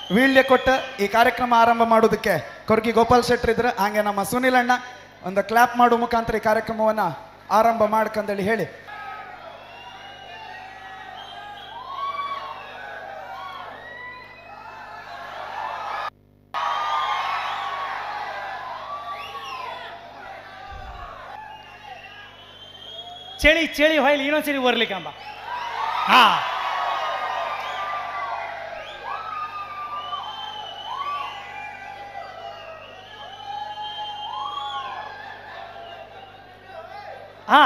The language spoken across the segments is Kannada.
ವೀಳ್ಯ ಕೊಟ್ಟು ಈ ಕಾರ್ಯಕ್ರಮ ಆರಂಭ ಮಾಡೋದಕ್ಕೆ ಕೊರ್ಗಿ ಗೋಪಾಲ್ ಶೆಟ್ರ್ ಇದ್ರೆ ಹಾಗೆ ನಮ್ಮ ಸುನಿಲ್ ಅಣ್ಣ ಒಂದು ಕ್ಲಾಪ್ ಮಾಡೋ ಮುಖಾಂತರ ಈ ಕಾರ್ಯಕ್ರಮವನ್ನ ಆರಂಭ ಮಾಡ್ಕಂದೇಳಿ ಹೇಳಿ ಚಳಿ ಚಳಿ ಹೊಯ್ಲಿ ಇನ್ನೊಂದ್ಸರಿ ಬರ್ಲಿಕ್ಕಂಬ ಹಾ ಹಾ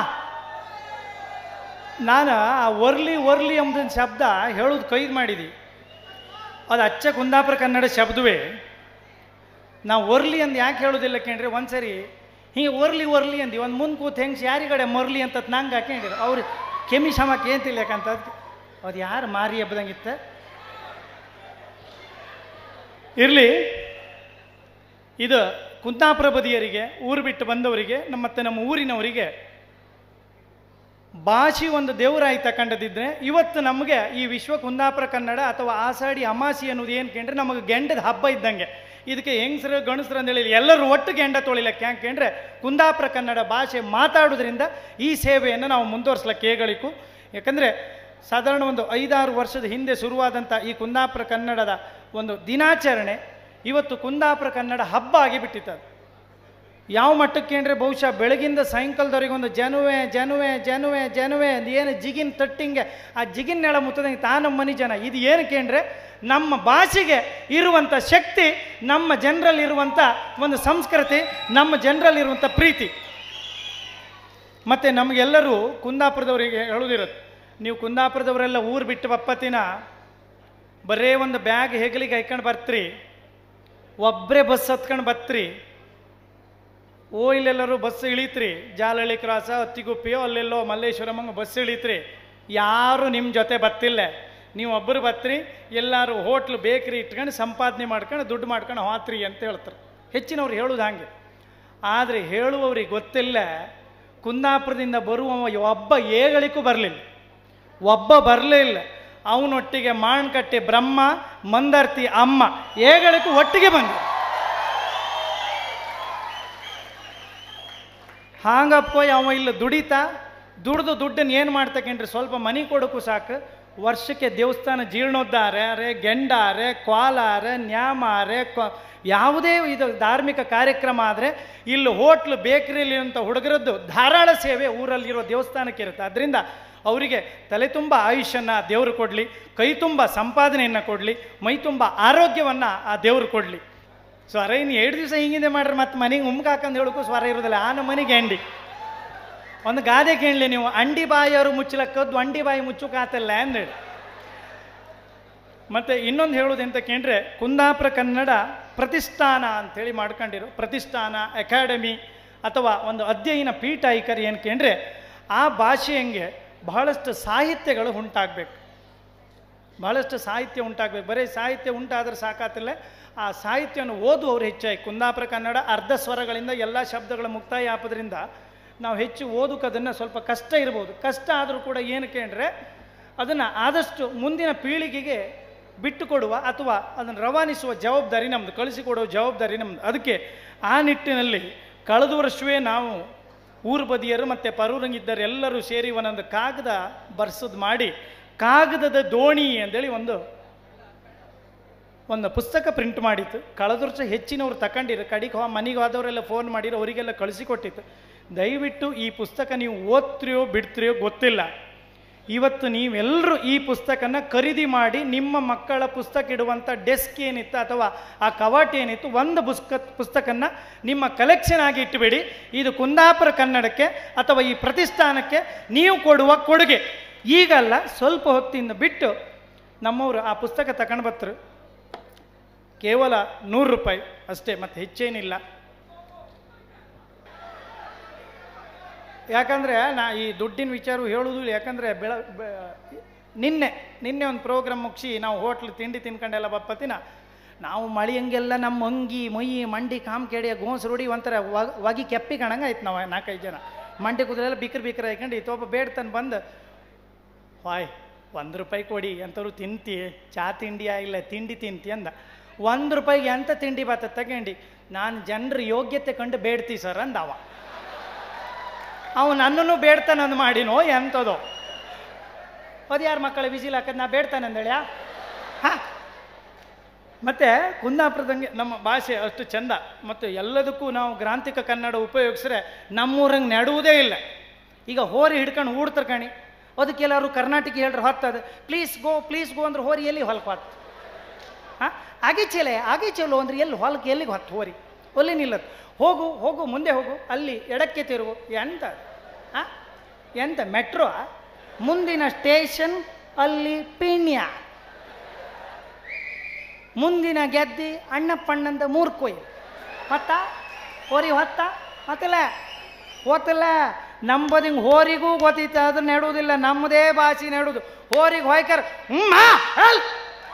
ನಾನು ಆ ಒರ್ಲಿ ಒರ್ಲಿ ಎಂಬುದೊಂದು ಶಬ್ದ ಹೇಳೋದು ಕೈದು ಮಾಡಿದಿ ಅದು ಅಚ್ಚ ಕುಂದಾಪುರ ಕನ್ನಡ ಶಬ್ದವೇ ನಾವು ಒರ್ಲಿ ಅಂದು ಯಾಕೆ ಹೇಳೋದಿಲ್ಲ ಕೇಳ್ರಿ ಒಂದ್ಸರಿ ಹಿಂಗೆ ಒರ್ಲಿ ಒರ್ಲಿ ಅಂದಿ ಒಂದು ಮುಂದೆ ಕೂತ್ ಹೆಂಗ್ಸ್ ಯಾರಿಗಡೆ ಮೊರ್ಲಿ ಅಂತ ನಂಗೆ ಹಾಕೊಂಡಿರು ಅವ್ರು ಕೆಮ್ಮಿ ಶಮಕ್ಕೆ ಏನು ತಿಳ್ಯಾಕಂತ ಅದು ಯಾರು ಮಾರಿ ಹಬ್ಬದಂಗಿತ್ತ ಇರಲಿ ಇದು ಕುಂದಾಪುರ ಬದಿಯರಿಗೆ ಊರು ಬಿಟ್ಟು ಬಂದವರಿಗೆ ನಮ್ಮ ಮತ್ತೆ ನಮ್ಮ ಊರಿನವರಿಗೆ ಭಾಷೆ ಒಂದು ದೇವರಾಯಿ ತಗೊಂಡದಿದ್ರೆ ಇವತ್ತು ನಮಗೆ ಈ ವಿಶ್ವ ಕುಂದಾಪುರ ಕನ್ನಡ ಅಥವಾ ಆಷಾಢಿ ಅಮಾಸಿ ಅನ್ನೋದು ಏನು ಕೇಂದ್ರೆ ನಮಗೆ ಗೆಂಡದ ಹಬ್ಬ ಇದ್ದಂಗೆ ಇದಕ್ಕೆ ಹೆಂಗಸರು ಗಣಸರು ಅಂತೇಳಿ ಎಲ್ಲರೂ ಒಟ್ಟು ಗೆಂಡ ತೊಳಿಲಕ್ಕೆ ಯಾಕೆಂದ್ರೆ ಕುಂದಾಪುರ ಕನ್ನಡ ಭಾಷೆ ಮಾತಾಡೋದ್ರಿಂದ ಈ ಸೇವೆಯನ್ನು ನಾವು ಮುಂದುವರ್ಸ್ಲಕ್ಕೆ ಹೇಗಳಿಕು ಯಾಕಂದರೆ ಸಾಧಾರಣ ಒಂದು ಐದಾರು ವರ್ಷದ ಹಿಂದೆ ಶುರುವಾದಂಥ ಈ ಕುಂದಾಪುರ ಕನ್ನಡದ ಒಂದು ದಿನಾಚರಣೆ ಇವತ್ತು ಕುಂದಾಪುರ ಕನ್ನಡ ಹಬ್ಬ ಆಗಿಬಿಟ್ಟಿತ್ತು ಅದು ಯಾವ ಮಟ್ಟಕ್ಕೆ ಅಂದರೆ ಬಹುಶಃ ಬೆಳಗಿಂದ ಸಾಯಂಕಾಲದವರೆಗೆ ಒಂದು ಜನುವೆ ಜನುವೆ ಜನುವೆ ಜನುವೆ ಅದು ಏನು ಜಿಗಿನ್ ತಟ್ಟಿಂಗೆ ಆ ಜಿಗಿನ್ ನೆಳ ಮುತ್ತದಂಗೆ ತಾ ನಮ್ಮ ಮನೆ ಜನ ಇದು ಏನಕ್ಕೆ ಅಂದರೆ ನಮ್ಮ ಭಾಷೆಗೆ ಇರುವಂಥ ಶಕ್ತಿ ನಮ್ಮ ಜನರಲ್ಲಿರುವಂಥ ಒಂದು ಸಂಸ್ಕೃತಿ ನಮ್ಮ ಜನರಲ್ಲಿರುವಂಥ ಪ್ರೀತಿ ಮತ್ತು ನಮಗೆಲ್ಲರೂ ಕುಂದಾಪುರದವರಿಗೆ ಹೇಳೋದಿರುತ್ತೆ ನೀವು ಕುಂದಾಪುರದವರೆಲ್ಲ ಊರು ಬಿಟ್ಟು ಬಪ್ಪತ್ತಿನ ಬರೇ ಒಂದು ಬ್ಯಾಗ್ ಹೆಗಲಿಗೆ ಹಾಯ್ಕೊಂಡು ಬರ್ತ್ರಿ ಒಬ್ಬರೇ ಬಸ್ ಹತ್ಕೊಂಡು ಬತ್ರಿ ಓ ಇಲ್ಲೆಲ್ಲರೂ ಬಸ್ ಇಳಿತ್ರಿ ಜಾಲಹಳ್ಳಿ ಕ್ರಾಸ ಹತ್ತಿಗುಪ್ಪಿಯೋ ಅಲ್ಲೆಲ್ಲೋ ಮಲ್ಲೇಶ್ವರಮಂಗ ಬಸ್ ಇಳಿತ್ರಿ ಯಾರು ನಿಮ್ಮ ಜೊತೆ ಬತ್ತಿಲ್ಲ ನೀವು ಒಬ್ಬರು ಬತ್ರಿ ಎಲ್ಲರೂ ಹೋಟ್ಲು ಬೇಕ್ರಿ ಇಟ್ಕೊಂಡು ಸಂಪಾದನೆ ಮಾಡ್ಕೊಂಡು ದುಡ್ಡು ಮಾಡ್ಕೊಂಡು ಹೋತ್ರಿ ಅಂತ ಹೇಳ್ತಾರೆ ಹೆಚ್ಚಿನವ್ರು ಹೇಳೋದು ಹಾಗೆ ಆದರೆ ಹೇಳುವವ್ರಿಗೆ ಗೊತ್ತಿಲ್ಲ ಕುಂದಾಪುರದಿಂದ ಬರುವ ಒಬ್ಬ ಏಗಳಿಗೂ ಬರಲಿಲ್ಲ ಒಬ್ಬ ಬರಲೇ ಇಲ್ಲ ಅವನೊಟ್ಟಿಗೆ ಮಾಣ್ಕಟ್ಟೆ ಬ್ರಹ್ಮ ಮಂದರ್ತಿ ಅಮ್ಮ ಏಗಳಿಗೂ ಒಟ್ಟಿಗೆ ಬಂದ ಹಾಂಗಪ್ಪ ಅವ ಇಲ್ಲ ದುಡಿತಾ ದುಡ್ದು ದುಡ್ಡನ್ನು ಏನು ಮಾಡ್ತಕ್ಕಂಡ್ರಿ ಸ್ವಲ್ಪ ಮನೆ ಕೊಡೋಕ್ಕೂ ಸಾಕು ವರ್ಷಕ್ಕೆ ದೇವಸ್ಥಾನ ಜೀರ್ಣೋದ್ಧಾರ ಗೆಂಡಾರೆ ಕ್ವಾಲಾರೆ ನ್ಯಾಮಾರೆ ಕ್ವ ಯಾವುದೇ ಇದು ಧಾರ್ಮಿಕ ಕಾರ್ಯಕ್ರಮ ಆದರೆ ಇಲ್ಲಿ ಹೋಟ್ಲು ಬೇಕರಿಲಿ ಅಂತ ಹುಡುಗರದ್ದು ಧಾರಾಳ ಸೇವೆ ಊರಲ್ಲಿರೋ ದೇವಸ್ಥಾನಕ್ಕೆ ಇರುತ್ತೆ ಅದರಿಂದ ಅವರಿಗೆ ತಲೆ ತುಂಬ ಆಯುಷನ್ನು ದೇವರು ಕೊಡಲಿ ಕೈ ತುಂಬ ಸಂಪಾದನೆಯನ್ನು ಕೊಡಲಿ ಮೈ ತುಂಬ ಆರೋಗ್ಯವನ್ನು ಆ ದೇವರು ಕೊಡಲಿ ಸ್ವರ ಇನ್ನು ಎರಡು ದಿವಸ ಹಿಂಗಿದೆ ಮಾಡ್ರಿ ಮತ್ತೆ ಮನೆಗೆ ಉಮ್ಗೆ ಹಾಕೊಂಡು ಹೇಳಕ್ಕೂ ಸ್ವರ ಇರೋದಿಲ್ಲ ಆ ನಮ್ಮ ಮನೆಗೆ ಅಂಡಿ ಒಂದು ಗಾದೆ ಕೇಳಲಿ ನೀವು ಅಂಡಿ ಬಾಯಿಯವರು ಮುಚ್ಚಲಕ್ಕದ್ದು ಅಂಡಿ ಬಾಯಿ ಮುಚ್ಚುಕಾತಲ್ಲ ಅಂದೇಳಿ ಮತ್ತು ಇನ್ನೊಂದು ಹೇಳೋದು ಎಂತ ಕೇಂದ್ರೆ ಕುಂದಾಪುರ ಕನ್ನಡ ಪ್ರತಿಷ್ಠಾನ ಅಂಥೇಳಿ ಮಾಡ್ಕೊಂಡಿರೋ ಪ್ರತಿಷ್ಠಾನ ಅಕಾಡೆಮಿ ಅಥವಾ ಒಂದು ಅಧ್ಯಯನ ಪೀಠ ಐಕರಿ ಏನು ಕೇಂದ್ರೆ ಆ ಭಾಷೆಯಂಗೆ ಬಹಳಷ್ಟು ಸಾಹಿತ್ಯಗಳು ಉಂಟಾಗಬೇಕು ಬಹಳಷ್ಟು ಸಾಹಿತ್ಯ ಉಂಟಾಗಬೇಕು ಬರೀ ಸಾಹಿತ್ಯ ಉಂಟಾದ್ರೆ ಸಾಕಾತಿಲ್ಲ ಆ ಸಾಹಿತ್ಯವನ್ನು ಓದುವವರು ಹೆಚ್ಚಾಗಿ ಕುಂದಾಪುರ ಕನ್ನಡ ಅರ್ಧ ಸ್ವರಗಳಿಂದ ಎಲ್ಲ ಶಬ್ದಗಳ ಮುಕ್ತಾಯ ಆಪದ್ರಿಂದ ನಾವು ಹೆಚ್ಚು ಓದೋಕ್ಕದನ್ನು ಸ್ವಲ್ಪ ಕಷ್ಟ ಇರ್ಬೋದು ಕಷ್ಟ ಆದರೂ ಕೂಡ ಏನಕ್ಕೆ ಅಂದರೆ ಅದನ್ನು ಆದಷ್ಟು ಮುಂದಿನ ಪೀಳಿಗೆಗೆ ಬಿಟ್ಟುಕೊಡುವ ಅಥವಾ ಅದನ್ನು ರವಾನಿಸುವ ಜವಾಬ್ದಾರಿ ನಮ್ಮದು ಕಳಿಸಿಕೊಡುವ ಜವಾಬ್ದಾರಿ ನಮ್ಮದು ಅದಕ್ಕೆ ಆ ನಿಟ್ಟಿನಲ್ಲಿ ಕಳೆದ ವರ್ಷವೇ ನಾವು ಊರು ಬದಿಯರು ಮತ್ತು ಪರೂರಂಗಿದ್ದರು ಎಲ್ಲರೂ ಸೇರಿ ಒಂದೊಂದು ಕಾಗದ ಬರ್ಸೋದು ಮಾಡಿ ಕಾಗದದ ದೋಣಿ ಅಂತೇಳಿ ಒಂದು ಒಂದು ಪುಸ್ತಕ ಪ್ರಿಂಟ್ ಮಾಡಿತ್ತು ಕಳೆದ ವರ್ಷ ಹೆಚ್ಚಿನವ್ರು ತಗೊಂಡಿರು ಕಡಿಗೆ ಹೋ ಮನೆಗೆ ಹೋದವರೆಲ್ಲ ಫೋನ್ ಮಾಡಿರೋ ಅವರಿಗೆಲ್ಲ ಕಳಿಸಿಕೊಟ್ಟಿತ್ತು ದಯವಿಟ್ಟು ಈ ಪುಸ್ತಕ ನೀವು ಓದ್ತಿರೋ ಬಿಡ್ತಿರೋ ಗೊತ್ತಿಲ್ಲ ಇವತ್ತು ನೀವೆಲ್ಲರೂ ಈ ಪುಸ್ತಕನ ಖರೀದಿ ಮಾಡಿ ನಿಮ್ಮ ಮಕ್ಕಳ ಪುಸ್ತಕ ಇಡುವಂಥ ಡೆಸ್ಕ್ ಏನಿತ್ತು ಅಥವಾ ಆ ಕವಾಟ ಏನಿತ್ತು ಒಂದು ಪುಸ್ತಕ ಪುಸ್ತಕನ ನಿಮ್ಮ ಕಲೆಕ್ಷನ್ ಆಗಿ ಇಟ್ಟುಬಿಡಿ ಇದು ಕುಂದಾಪುರ ಕನ್ನಡಕ್ಕೆ ಅಥವಾ ಈ ಪ್ರತಿಷ್ಠಾನಕ್ಕೆ ನೀವು ಕೊಡುವ ಕೊಡುಗೆ ಈಗಲ್ಲ ಸ್ವಲ್ಪ ಹೊತ್ತಿಂದ ಬಿಟ್ಟು ನಮ್ಮವರು ಆ ಪುಸ್ತಕ ತಗೊಂಡು ಬರ್ತರು ಕೇವಲ ನೂರು ರೂಪಾಯಿ ಅಷ್ಟೇ ಮತ್ತು ಹೆಚ್ಚೇನಿಲ್ಲ ಯಾಕಂದರೆ ನಾ ಈ ದುಡ್ಡಿನ ವಿಚಾರ ಹೇಳುವುದು ಯಾಕಂದರೆ ಬೆಳ ಬೆ- ನಿನ್ನೆ ನಿನ್ನೆ ಒಂದು ಪ್ರೋಗ್ರಾಮ್ ಮುಗಿಸಿ ನಾವು ಹೋಟ್ಲ್ ತಿಂಡಿ ತಿನ್ಕೊಂಡೆಲ್ಲ ಬಪ್ಪತ್ತಿನ ನಾವು ಮಳಿ ಹಂಗೆಲ್ಲ ನಮ್ಮ ಅಂಗಿ ಮೈ ಮಂಡಿ ಕಾಮ್ ಕೆಡಿಯ ಗೋನ್ಸ್ ರೂಢಿ ಒಂಥರ ವ- ವಾಗಿ ಕೆಪ್ಪಿ ಕಾಣಂಗೆ ಆಯ್ತು ನಾವು ನಾಲ್ಕೈದು ಜನ ಮಂಡಿ ಕುದುರೆಲ್ಲ ಬಿಕ್ರ ಬಿಕ್ರ ಹಾಕೊಂಡು ಇತ್ತೊಬ್ಬ ಬೇಡ್ತಾನೆ ಬಂದು ಹಾಯ್ ಒಂದು ರೂಪಾಯಿ ಕೊಡಿ ಎಂಥವ್ರು ತಿಂತಿ ಚಾ ತಿಂಡಿಯಾ ಇಲ್ಲ ತಿಂಡಿ ತಿಂತಿ ಅಂದ ಒಂದು ರೂಪಾಯಿಗೆ ಎಂಥ ತಿಂಡಿ ಬಾತ ತಗೊಂಡು ನಾನು ಜನರ ಯೋಗ್ಯತೆ ಕಂಡು ಬೇಡ್ತಿ ಸರ್ ಅಂದ ಅವ ಅವ ನನ್ನನ್ನು ಬೇಡ್ತಾನಂದು ಮಾಡಿನೋ ಎಂಥದೋ ಅದು ಯಾರ ಮಕ್ಕಳ ವಿಜಿಲ್ ಹಾಕದ್ ನಾ ಬೇಡ್ತಾನೆ ಅಂದೇಳ್ಯಾ ಹಾ ಮತ್ತೆ ಕುಂದಾಪುರದಂಗೆ ನಮ್ಮ ಭಾಷೆ ಅಷ್ಟು ಚಂದ ಮತ್ತು ಎಲ್ಲದಕ್ಕೂ ನಾವು ಗ್ರಾಂಥಿಕ ಕನ್ನಡ ಉಪಯೋಗಿಸಿದ್ರೆ ನಮ್ಮೂರಂಗೆ ನೆಡುವುದೇ ಇಲ್ಲ ಈಗ ಹೋರಿ ಹಿಡ್ಕೊಂಡು ಊಡ್ತಾರೆ ಕಣಿ ಅದಕ್ಕೆ ಎಲ್ಲರೂ ಕರ್ನಾಟಕ ಹೇಳ್ರೆ ಹೊತ್ತದ ಪ್ಲೀಸ್ ಗೋ ಪ್ಲೀಸ್ ಗೋ ಅಂದ್ರೆ ಹೋರಿ ಎಲ್ಲಿ ಹೊಲಕ್ಕೆ ಹೊತ್ತು ಹಾಂ ಆಗೀಚೆಲೆ ಆಗೀಚೆಲು ಅಂದ್ರೆ ಎಲ್ಲಿ ಹೊಲಕ್ಕೆ ಎಲ್ಲಿಗೆ ಹೊತ್ತು ಹೋರಿ ಒಲ್ಲಿ ನಿಲ್ಲದು ಹೋಗು ಹೋಗು ಮುಂದೆ ಹೋಗು ಅಲ್ಲಿ ಎಡಕ್ಕೆ ತಿರುಗು ಎಂತ ಹಾಂ ಎಂತ ಮೆಟ್ರೋ ಮುಂದಿನ ಸ್ಟೇಷನ್ ಅಲ್ಲಿ ಪಿಣ್ಯ ಮುಂದಿನ ಗೆದ್ದಿ ಅಣ್ಣಪ್ಪಣ್ಣಂದ ಮೂರು ಕೊಯ್ ಹೊತ್ತ ಹೋರಿ ಹೊತ್ತ ಹೊತ್ತಲ್ಲ ಹೋತಲ್ಲ ನಂಬದು ಹಿಂಗೆ ಹೋರಿಗೂ ಗೊತ್ತಿತ್ತು ಅದು ನೆಡುವುದಿಲ್ಲ ನಮ್ಮದೇ ಭಾಷೆ ನೆಡುವುದು ಹೋರಿಗೆ ಹೊಯ್ಕರ್ ಹ್ಮ್ ಆ, ಅಲ್.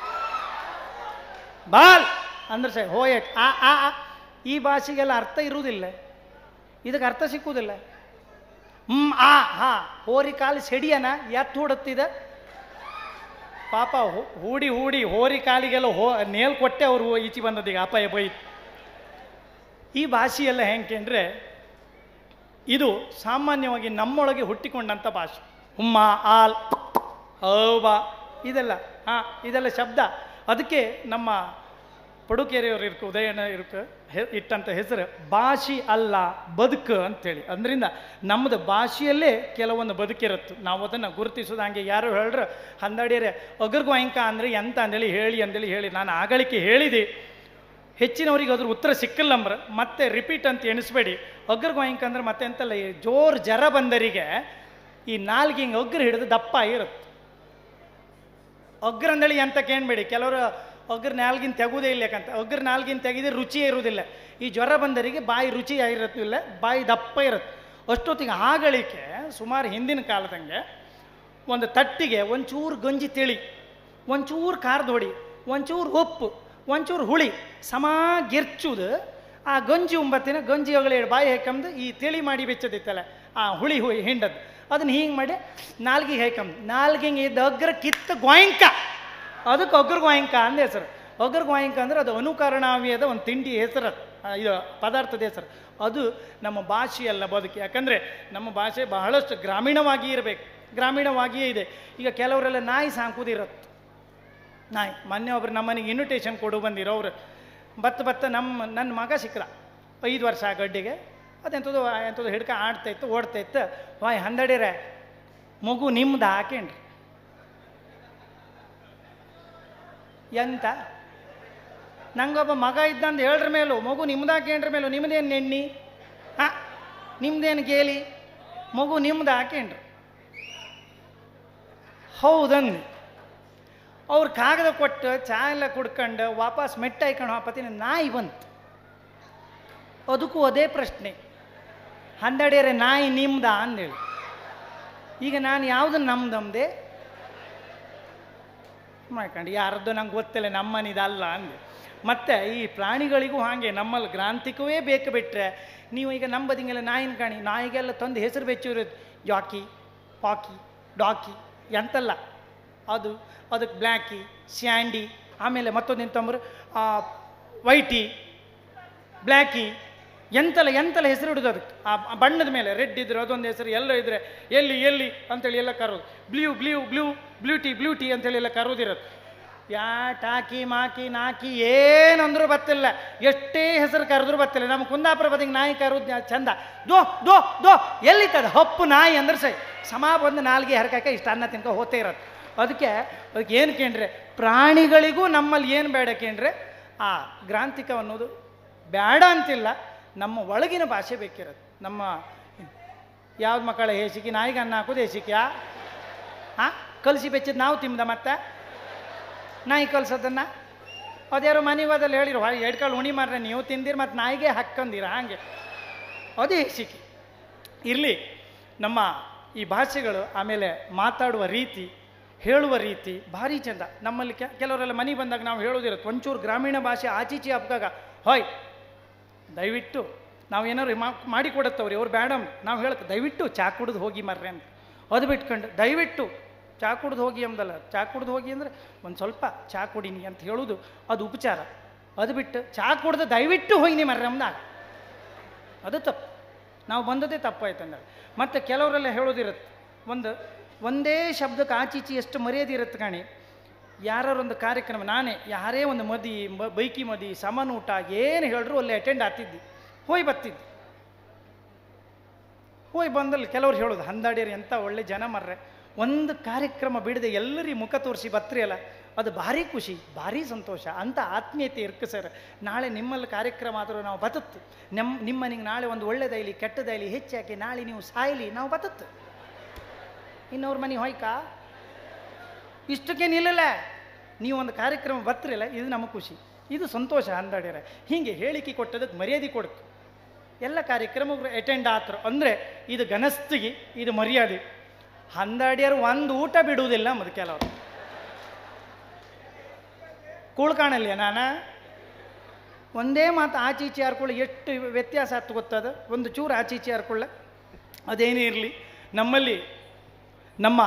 ಬಾಲ್ ಅಂದ್ರೆ ಸರಿ ಹೋಯಟ್ ಆ ಆ ಆ. ಈ ಭಾಷೆಗೆಲ್ಲ ಅರ್ಥ ಇರುವುದಿಲ್ಲ ಇದಕ್ಕೆ ಅರ್ಥ ಸಿಕ್ಕುವುದಿಲ್ಲ ಹ್ಮ್ ಆ ಹಾ ಹೋರಿ ಕಾಲು ಸೆಡಿಯನ ಎತ್ತು ಹುಡುತ್ತಿದೆ ಪಾಪ ಹೂ- ಹೂಡಿ ಹೂಡಿ ಹೋರಿ ಕಾಲಿಗೆಲ್ಲ ಹೋ ನೇಲ್ ಕೊಟ್ಟೆ ಅವರು ಈಚೆ ಬಂದದೀಗ ಅಪಾಯ ಬೈ ಈ ಭಾಷೆಯೆಲ್ಲ ಹೆಂಗೆ ಅಂದರೆ ಇದು ಸಾಮಾನ್ಯವಾಗಿ ನಮ್ಮೊಳಗೆ ಹುಟ್ಟಿಕೊಂಡಂಥ ಭಾಷೆ ಹುಮ್ಮ ಆಲ್ ಹೌಬಾ ಇದೆಲ್ಲ ಹಾಂ ಇದೆಲ್ಲ ಶಬ್ದ ಅದಕ್ಕೆ ನಮ್ಮ ಪಡುಕೆರೆಯವರು ಇರ್ಕ ಉದಯನ ಇರ್ಕ ಹೆ- ಇಟ್ಟಂಥ ಹೆಸರು ಭಾಷೆ ಅಲ್ಲ ಬದುಕು ಅಂತೇಳಿ ಅದರಿಂದ ನಮ್ಮದು ಭಾಷೆಯಲ್ಲೇ ಕೆಲವೊಂದು ಬದುಕಿರುತ್ತೆ ನಾವು ಅದನ್ನು ಗುರುತಿಸೋದು ಹಂಗೆ ಯಾರು ಹೇಳ್ರೆ ಹಂದಾಡಿಯರೆ ಅಗರ್ಗು ಅಂಕ ಅಂದರೆ ಎಂತ ಅಂದೇಳಿ ಹೇಳಿ ಅಂದೇಳಿ ಹೇಳಿ ನಾನು ಆಗಳಿಕೆ ಹೇಳಿದೆ ಹೆಚ್ಚಿನವರಿಗೆ ಅದ್ರ ಉತ್ತರ ಸಿಕ್ಕಿಲ್ಲಂಬ್ರ ಮತ್ತೆ ರಿಪೀಟ್ ಅಂತ ಎಣಿಸ್ಬೇಡಿ ಅಗ್ರ ಗೋಯಿಂಕ್ ಅಂದ್ರೆ ಮತ್ತೆ ಎಂತಲ್ಲ ಈ ಜೋರ್ ಜರ ಬಂದರಿಗೆ ಈ ನಾಲ್ಗೆ ಹಿಂಗೆ ಅಗ್ರ ಹಿಡಿದು ದಪ್ಪ ಇರುತ್ತೆ ಅಗ್ರ ಅಂದೇಳಿ ಎಂತ ಕೇಳಬೇಡಿ ಕೆಲವರು ಅಗ್ರ ನಾಲ್ಗಿನ ತೆಗುವುದೇ ಇಲ್ಲ ಯಾಕಂತ ಅಗ್ರ ನಾಲ್ಗಿನ ತೆಗೆದ್ರೆ ರುಚಿ ಇರುವುದಿಲ್ಲ ಈ ಜ್ವರ ಬಂದರಿಗೆ ಬಾಯಿ ರುಚಿ ಆಗಿರತ್ತಿಲ್ಲ ಬಾಯಿ ದಪ್ಪ ಇರುತ್ತೆ ಅಷ್ಟೊತ್ತಿಗೆ ಆಗಳಿಕೆ ಸುಮಾರು ಹಿಂದಿನ ಕಾಲದಂಗೆ ಒಂದು ತಟ್ಟಿಗೆ ಒಂಚೂರು ಗಂಜಿ ತಿಳಿ ಒಂಚೂರು ಖಾರದ ಹೊಡಿ ಒಂಚೂರು ಉಪ್ಪು ಒಂಚೂರು ಹುಳಿ ಸಮ ಗೆರ್ಚುದು ಆ ಗಂಜಿ ಉಂಬತ್ತಿನ ಗಂಜಿ ಒಳಗಡೆ ಬಾಯಿ ಹಾಕಂದು ಈ ತಿಳಿ ಮಾಡಿ ಬೆಚ್ಚದಿತ್ತಲ್ಲ ಆ ಹುಳಿ ಹುಳಿ ಹಿಂಡದ್ದು ಅದನ್ನ ಹಿಂಗೆ ಮಾಡಿ ನಾಲ್ಗಿಗೆ ಹಾಕಂದು ನಾಲ್ಗಿಂಗೆ ಇದ್ದ ಅಗ್ರ ಕಿತ್ತ ಗೋಯಿಂಕ ಅದಕ್ಕೆ ಅಗ್ರ ಗೋಯಿಂಕ ಅಂದ ಹೆಸರು ಅಗ್ರ ಗೋಯಿಂಕ ಅಂದ್ರೆ ಅದು ಅನುಕರಣಾವ್ಯದ ಒಂದು ತಿಂಡಿ ಹೆಸರು ಅದು. ಆ, ಇದು ಪದಾರ್ಥದ ಹೆಸರು ಅದು ನಮ್ಮ ಭಾಷೆಯಲ್ಲ ಬದುಕಿ ಯಾಕಂದರೆ ನಮ್ಮ ಭಾಷೆ ಬಹಳಷ್ಟು ಗ್ರಾಮೀಣವಾಗಿ ಇರಬೇಕು ಗ್ರಾಮೀಣವಾಗಿಯೇ ಇದೆ ಈಗ ಕೆಲವರೆಲ್ಲ ನಾಯಿ ಸಾಕುದಿರತ್ತೆ ನಾಯಿ ಮೊನ್ನೆ ಒಬ್ರು ನಮ್ಮನೆಗೆ ಇನ್ವಿಟೇಷನ್ ಕೊಡು ಬಂದಿರೋರು ಬತ್ತ ಬತ್ತ ನಮ್ಮ ನನ್ನ ಮಗ ಸಿಕ್ಕದ ಐದು ವರ್ಷ ಆ ಗಡ್ಡಿಗೆ ಅದೆಂಥದ್ದು ಎಂಥದ್ದು ಹಿಡ್ಕ ಆಡ್ತಾ ಇತ್ತು ಓಡ್ತಾ ಇತ್ತು ವಾಯ್ ಹಂದಡಿರೆ ಮಗು ನಿಮ್ದು ಹಾಕೇನ್ರಿ ಎಂತ ನಂಗೊಬ್ಬ ಮಗ ಇದ್ದಂದು ಹೇಳ್ರ ಮೇಲೂ ಮಗು ನಿಮ್ದು ಹಾಕೇನ್ರ ಮೇಲೂ ನಿಮ್ದೇನು ನೆಣ್ಣಿ ಹಾಂ ನಿಮ್ದೇನು ಗೇಲಿ ಮಗು ನಿಮ್ದು ಹಾಕೇನ್ರಿ ಹೌದಂದು ಅವ್ರು ಕಾಗದ ಕೊಟ್ಟು ಚಾ ಎಲ್ಲ ಕುಡ್ಕೊಂಡು ವಾಪಸ್ ಮೆಟ್ಟ ಹಾಕೊಂಡು ಹಾಪತ್ತಿನ ನಾಯಿ ಬಂತು ಅದಕ್ಕೂ ಅದೇ ಪ್ರಶ್ನೆ ಹಂದಡಿಯರೆ ನಾಯಿ ನಿಮ್ದ ಅಂದೇಳಿ ಈಗ ನಾನು ಯಾವುದು ನಮ್ದಂದೆ ಮಾಡ್ಕೊಂಡು ಯಾರದ್ದು ನಂಗೆ ಗೊತ್ತಿಲ್ಲ ನಮ್ಮನಿದಲ್ಲ ಅಂದೆ ಮತ್ತು ಈ ಪ್ರಾಣಿಗಳಿಗೂ ಹಾಗೆ ನಮ್ಮಲ್ಲಿ ಗ್ರಾಂಥಿಕವೇ ಬೇಕು ಬಿಟ್ಟರೆ ನೀವು ಈಗ ನಂಬದಿಂಗೆಲ್ಲ ನಾಯಿನ ಕಾಣಿ ನಾಯಿಗೆಲ್ಲ ತಂದು ಹೆಸರು ಬೆಚ್ಚಿರೋದು ಜಾಕಿ ಪಾಕಿ ಡಾಕಿ ಎಂತಲ್ಲ ಅದು ಅದಕ್ಕೆ ಬ್ಲ್ಯಾಕಿ ಸ್ಯಾಂಡಿ ಆಮೇಲೆ ಮತ್ತೊಂದು ಎಂತಂದ್ರೆ ವೈಟಿ ಬ್ಲ್ಯಾಕಿ ಎಂತೆಲ್ಲ ಎಂತೆಲ್ಲ ಹೆಸರು ಇಡೋದು ಅದಕ್ಕೆ ಆ ಆ ಬಣ್ಣದ ಮೇಲೆ ರೆಡ್ ಇದ್ರೆ ಅದೊಂದು ಹೆಸರು ಎಲ್ಲ ಇದ್ರೆ ಎಲ್ಲಿ ಎಲ್ಲಿ ಅಂತೇಳಿ ಎಲ್ಲ ಕರೋದು ಬ್ಲೂ ಬ್ಲೂ ಬ್ಲೂ ಬ್ಲೂಟಿ ಬ್ಲೂಟಿ ಅಂತೇಳಿ ಎಲ್ಲ ಕರೋದಿರೋದು ಯಾ ಟಾಕಿ ಮಾಕಿ ನಾಕಿ ಏನಂದ್ರೂ ಬತ್ತಿಲ್ಲ ಎಷ್ಟೇ ಹೆಸರು ಕರೆದ್ರೂ ಬತ್ತಿಲ್ಲ ನಮ್ಮ ಕುಂದಾಪುರ ಬದಿಗೆ ನಾಯಿ ಕರೋದು ಚಂದ ದೋ ದೋ ದೋ ಎಲ್ಲಿತ್ತದ ಹಪ್ಪು ನಾಯಿ ಅಂದ್ರೆ ಸೈ ಸಮ ಬಂದು ನಾಲ್ಗೆ ಹರಕಾಕ ಇಷ್ಟ ಅನ್ನ ತಿನ್ಕೊ ಹೋಗ್ತಾ ಇರೋದು ಅದಕ್ಕೆ ಅದಕ್ಕೆ ಏನು ಕೇಂದ್ರೆ ಪ್ರಾಣಿಗಳಿಗೂ ನಮ್ಮಲ್ಲಿ ಏನು ಬೇಡ ಕೇಂದ್ರೆ ಆ ಗ್ರಾಂಥಿಕ ಅನ್ನೋದು ಬೇಡ ಅಂತಿಲ್ಲ ನಮ್ಮ ಒಳಗಿನ ಭಾಷೆ ಬೇಕಿರೋದು ನಮ್ಮ ಯಾವ್ದು ಮಕ್ಕಳ ಹೇಸಿಕೆ ನಾಯಿಗೆ ಅನ್ನ ಹಾಕೋದು ಹೇಸಿಕ್ಯಾ ಹಾಂ ಕಲಸಿ ಬೆಚ್ಚಿದ್ ನಾವು ತಿಂದ ಮತ್ತೆ ನಾಯಿ ಕಲ್ಸೋದನ್ನ ಅದ್ಯಾರೋ ಮನೆಗೆ ಹೋದಲ್ಲಿ ಹೇಳಿರು ಎರಡು ಕಾಳು ಉಣಿ ಮಾರ್ರೆ ನೀವು ತಿಂದಿರಿ ಮತ್ತು ನಾಯಿಗೆ ಹಾಕ್ಕಂದಿರ ಹಾಗೆ ಅದೇ ಹೇಸಿಕೆ ಇರಲಿ ನಮ್ಮ ಈ ಭಾಷೆಗಳು ಆಮೇಲೆ ಮಾತಾಡುವ ರೀತಿ ಹೇಳುವ ರೀತಿ ಭಾರಿ ಚಂದ ನಮ್ಮಲ್ಲಿ ಕೆ ಕೆಲವರೆಲ್ಲ ಮನೆಗೆ ಬಂದಾಗ ನಾವು ಹೇಳೋದಿರುತ್ತೆ ಒಂಚೂರು ಗ್ರಾಮೀಣ ಭಾಷೆ ಆಚೀಚೆ ಹಬ್ದಾಗ ಹೊಯ್ ದಯವಿಟ್ಟು ನಾವು ಏನಾದ್ರು ಮಾ ಮಾಡಿ ಕೊಡತ್ತವ್ರಿ ಅವ್ರು ಬೇಡ ನಾವು ಹೇಳಕ್ಕೆ ದಯವಿಟ್ಟು ಚಾ ಕುಡಿದು ಹೋಗಿ ಮರ್ರೆ ಅಂತ ಅದು ಬಿಟ್ಕೊಂಡು ದಯವಿಟ್ಟು ಚಾ ಕುಡ್ದು ಹೋಗಿ ಎಂದಲ್ಲ ಚಾ ಕುಡ್ದು ಹೋಗಿ ಅಂದರೆ ಒಂದು ಸ್ವಲ್ಪ ಚಾ ಕುಡೀನಿ ಅಂತ ಹೇಳೋದು ಅದು ಉಪಚಾರ ಅದು ಬಿಟ್ಟು ಚಾ ಕುಡ್ದು ದಯವಿಟ್ಟು ಹೋಯ್ನಿ ಮರ್ರೆ ಅಂದಾಗ ಅದು ತಪ್ಪು ನಾವು ಬಂದದೇ ತಪ್ಪಾಯ್ತು ಅಂದಾಗ ಮತ್ತು ಕೆಲವರೆಲ್ಲ ಹೇಳೋದಿರುತ್ತೆ ಒಂದು ಒಂದೇ ಶಬ್ದಕ್ಕೆ ಆಚೀಚಿ ಎಷ್ಟು ಮರ್ಯಾದೆ ಇರುತ್ತೆ ಕಾಣಿ ಯಾರು ಒಂದು ಕಾರ್ಯಕ್ರಮ ನಾನೇ ಯಾರೇ ಒಂದು ಮದಿ ಬ- ಬೈಕಿ ಮದಿ ಸಮನೂಟ ಏನು ಹೇಳಿದ್ರು ಅಲ್ಲಿ ಅಟೆಂಡ್ ಆಗ್ತಿದ್ದಿ ಹೋಯ್ ಬರ್ತಿದ್ದಿ ಹೋಯ್ ಬಂದಲ್ಲಿ ಕೆಲವ್ರು ಹೇಳೋದು ಹಂದಾಡಿಯರು ಎಂಥ ಒಳ್ಳೆ ಜನ ಮರ್ರೆ ಒಂದು ಕಾರ್ಯಕ್ರಮ ಬಿಡದೆ ಎಲ್ಲರಿಗೆ ಮುಖ ತೋರಿಸಿ ಬತ್ರಿ ಅಲ್ಲ ಅದು ಭಾರಿ ಖುಷಿ ಭಾರಿ ಸಂತೋಷ ಅಂತ ಆತ್ಮೀಯತೆ ಇರ್ಕ ಸರ್ ನಾಳೆ ನಿಮ್ಮಲ್ಲಿ ಕಾರ್ಯಕ್ರಮ ಆದರೂ ನಾವು ಬತತ್ತು ನಮ್ಮ ನಿಮ್ಮನಿಗೆ ನಾಳೆ ಒಂದು ಒಳ್ಳೆದೈಲಿ ಕೆಟ್ಟದೈಲಿ ಹೆಚ್ಚಾಕಿ ನಾಳೆ ನೀವು ಸಾಯಲಿ ನಾವು ಬತತ್ತು ಇನ್ನವ್ರ ಮನೆ ಹೊಯ್ಕ ಇಷ್ಟಕ್ಕೆ ನಿಲ್ಲಲ್ಲ ನೀವು ಒಂದು ಕಾರ್ಯಕ್ರಮ ಬರ್ತಿರಲ್ಲ ಇದು ನಮ್ಮ ಖುಷಿ ಇದು ಸಂತೋಷ ಅಂದಾಡ್ಯಾರ ಹೀಗೆ ಹೇಳಿಕೆ ಕೊಟ್ಟದಕ್ಕೆ ಮರ್ಯಾದೆ ಕೊಡ್ತು ಎಲ್ಲ ಕಾರ್ಯಕ್ರಮಗಳು ಅಟೆಂಡ್ ಆತರು ಅಂದರೆ ಇದು ಗನಸ್ತಿಗೆ ಇದು ಮರ್ಯಾದೆ ಹಂದಾಡ್ಯಾರು ಒಂದು ಊಟ ಬಿಡುವುದಿಲ್ಲ ಮದು ಕೆಲವರು ಕೂಳ್ಕಾಣಲ್ಲ ನಾನ ಒಂದೇ ಮಾತು ಆಚೀಚೆ ಹರ್ಕೊಳ್ಳಿ ಎಷ್ಟು ವ್ಯತ್ಯಾಸ ಆಯ್ತು ಗೊತ್ತದ ಒಂದು ಚೂರು ಆಚೀಚೆ ಹರ್ಕೊಳ್ಳ ಅದೇನೇ ಇರಲಿ ನಮ್ಮಲ್ಲಿ ನಮ್ಮ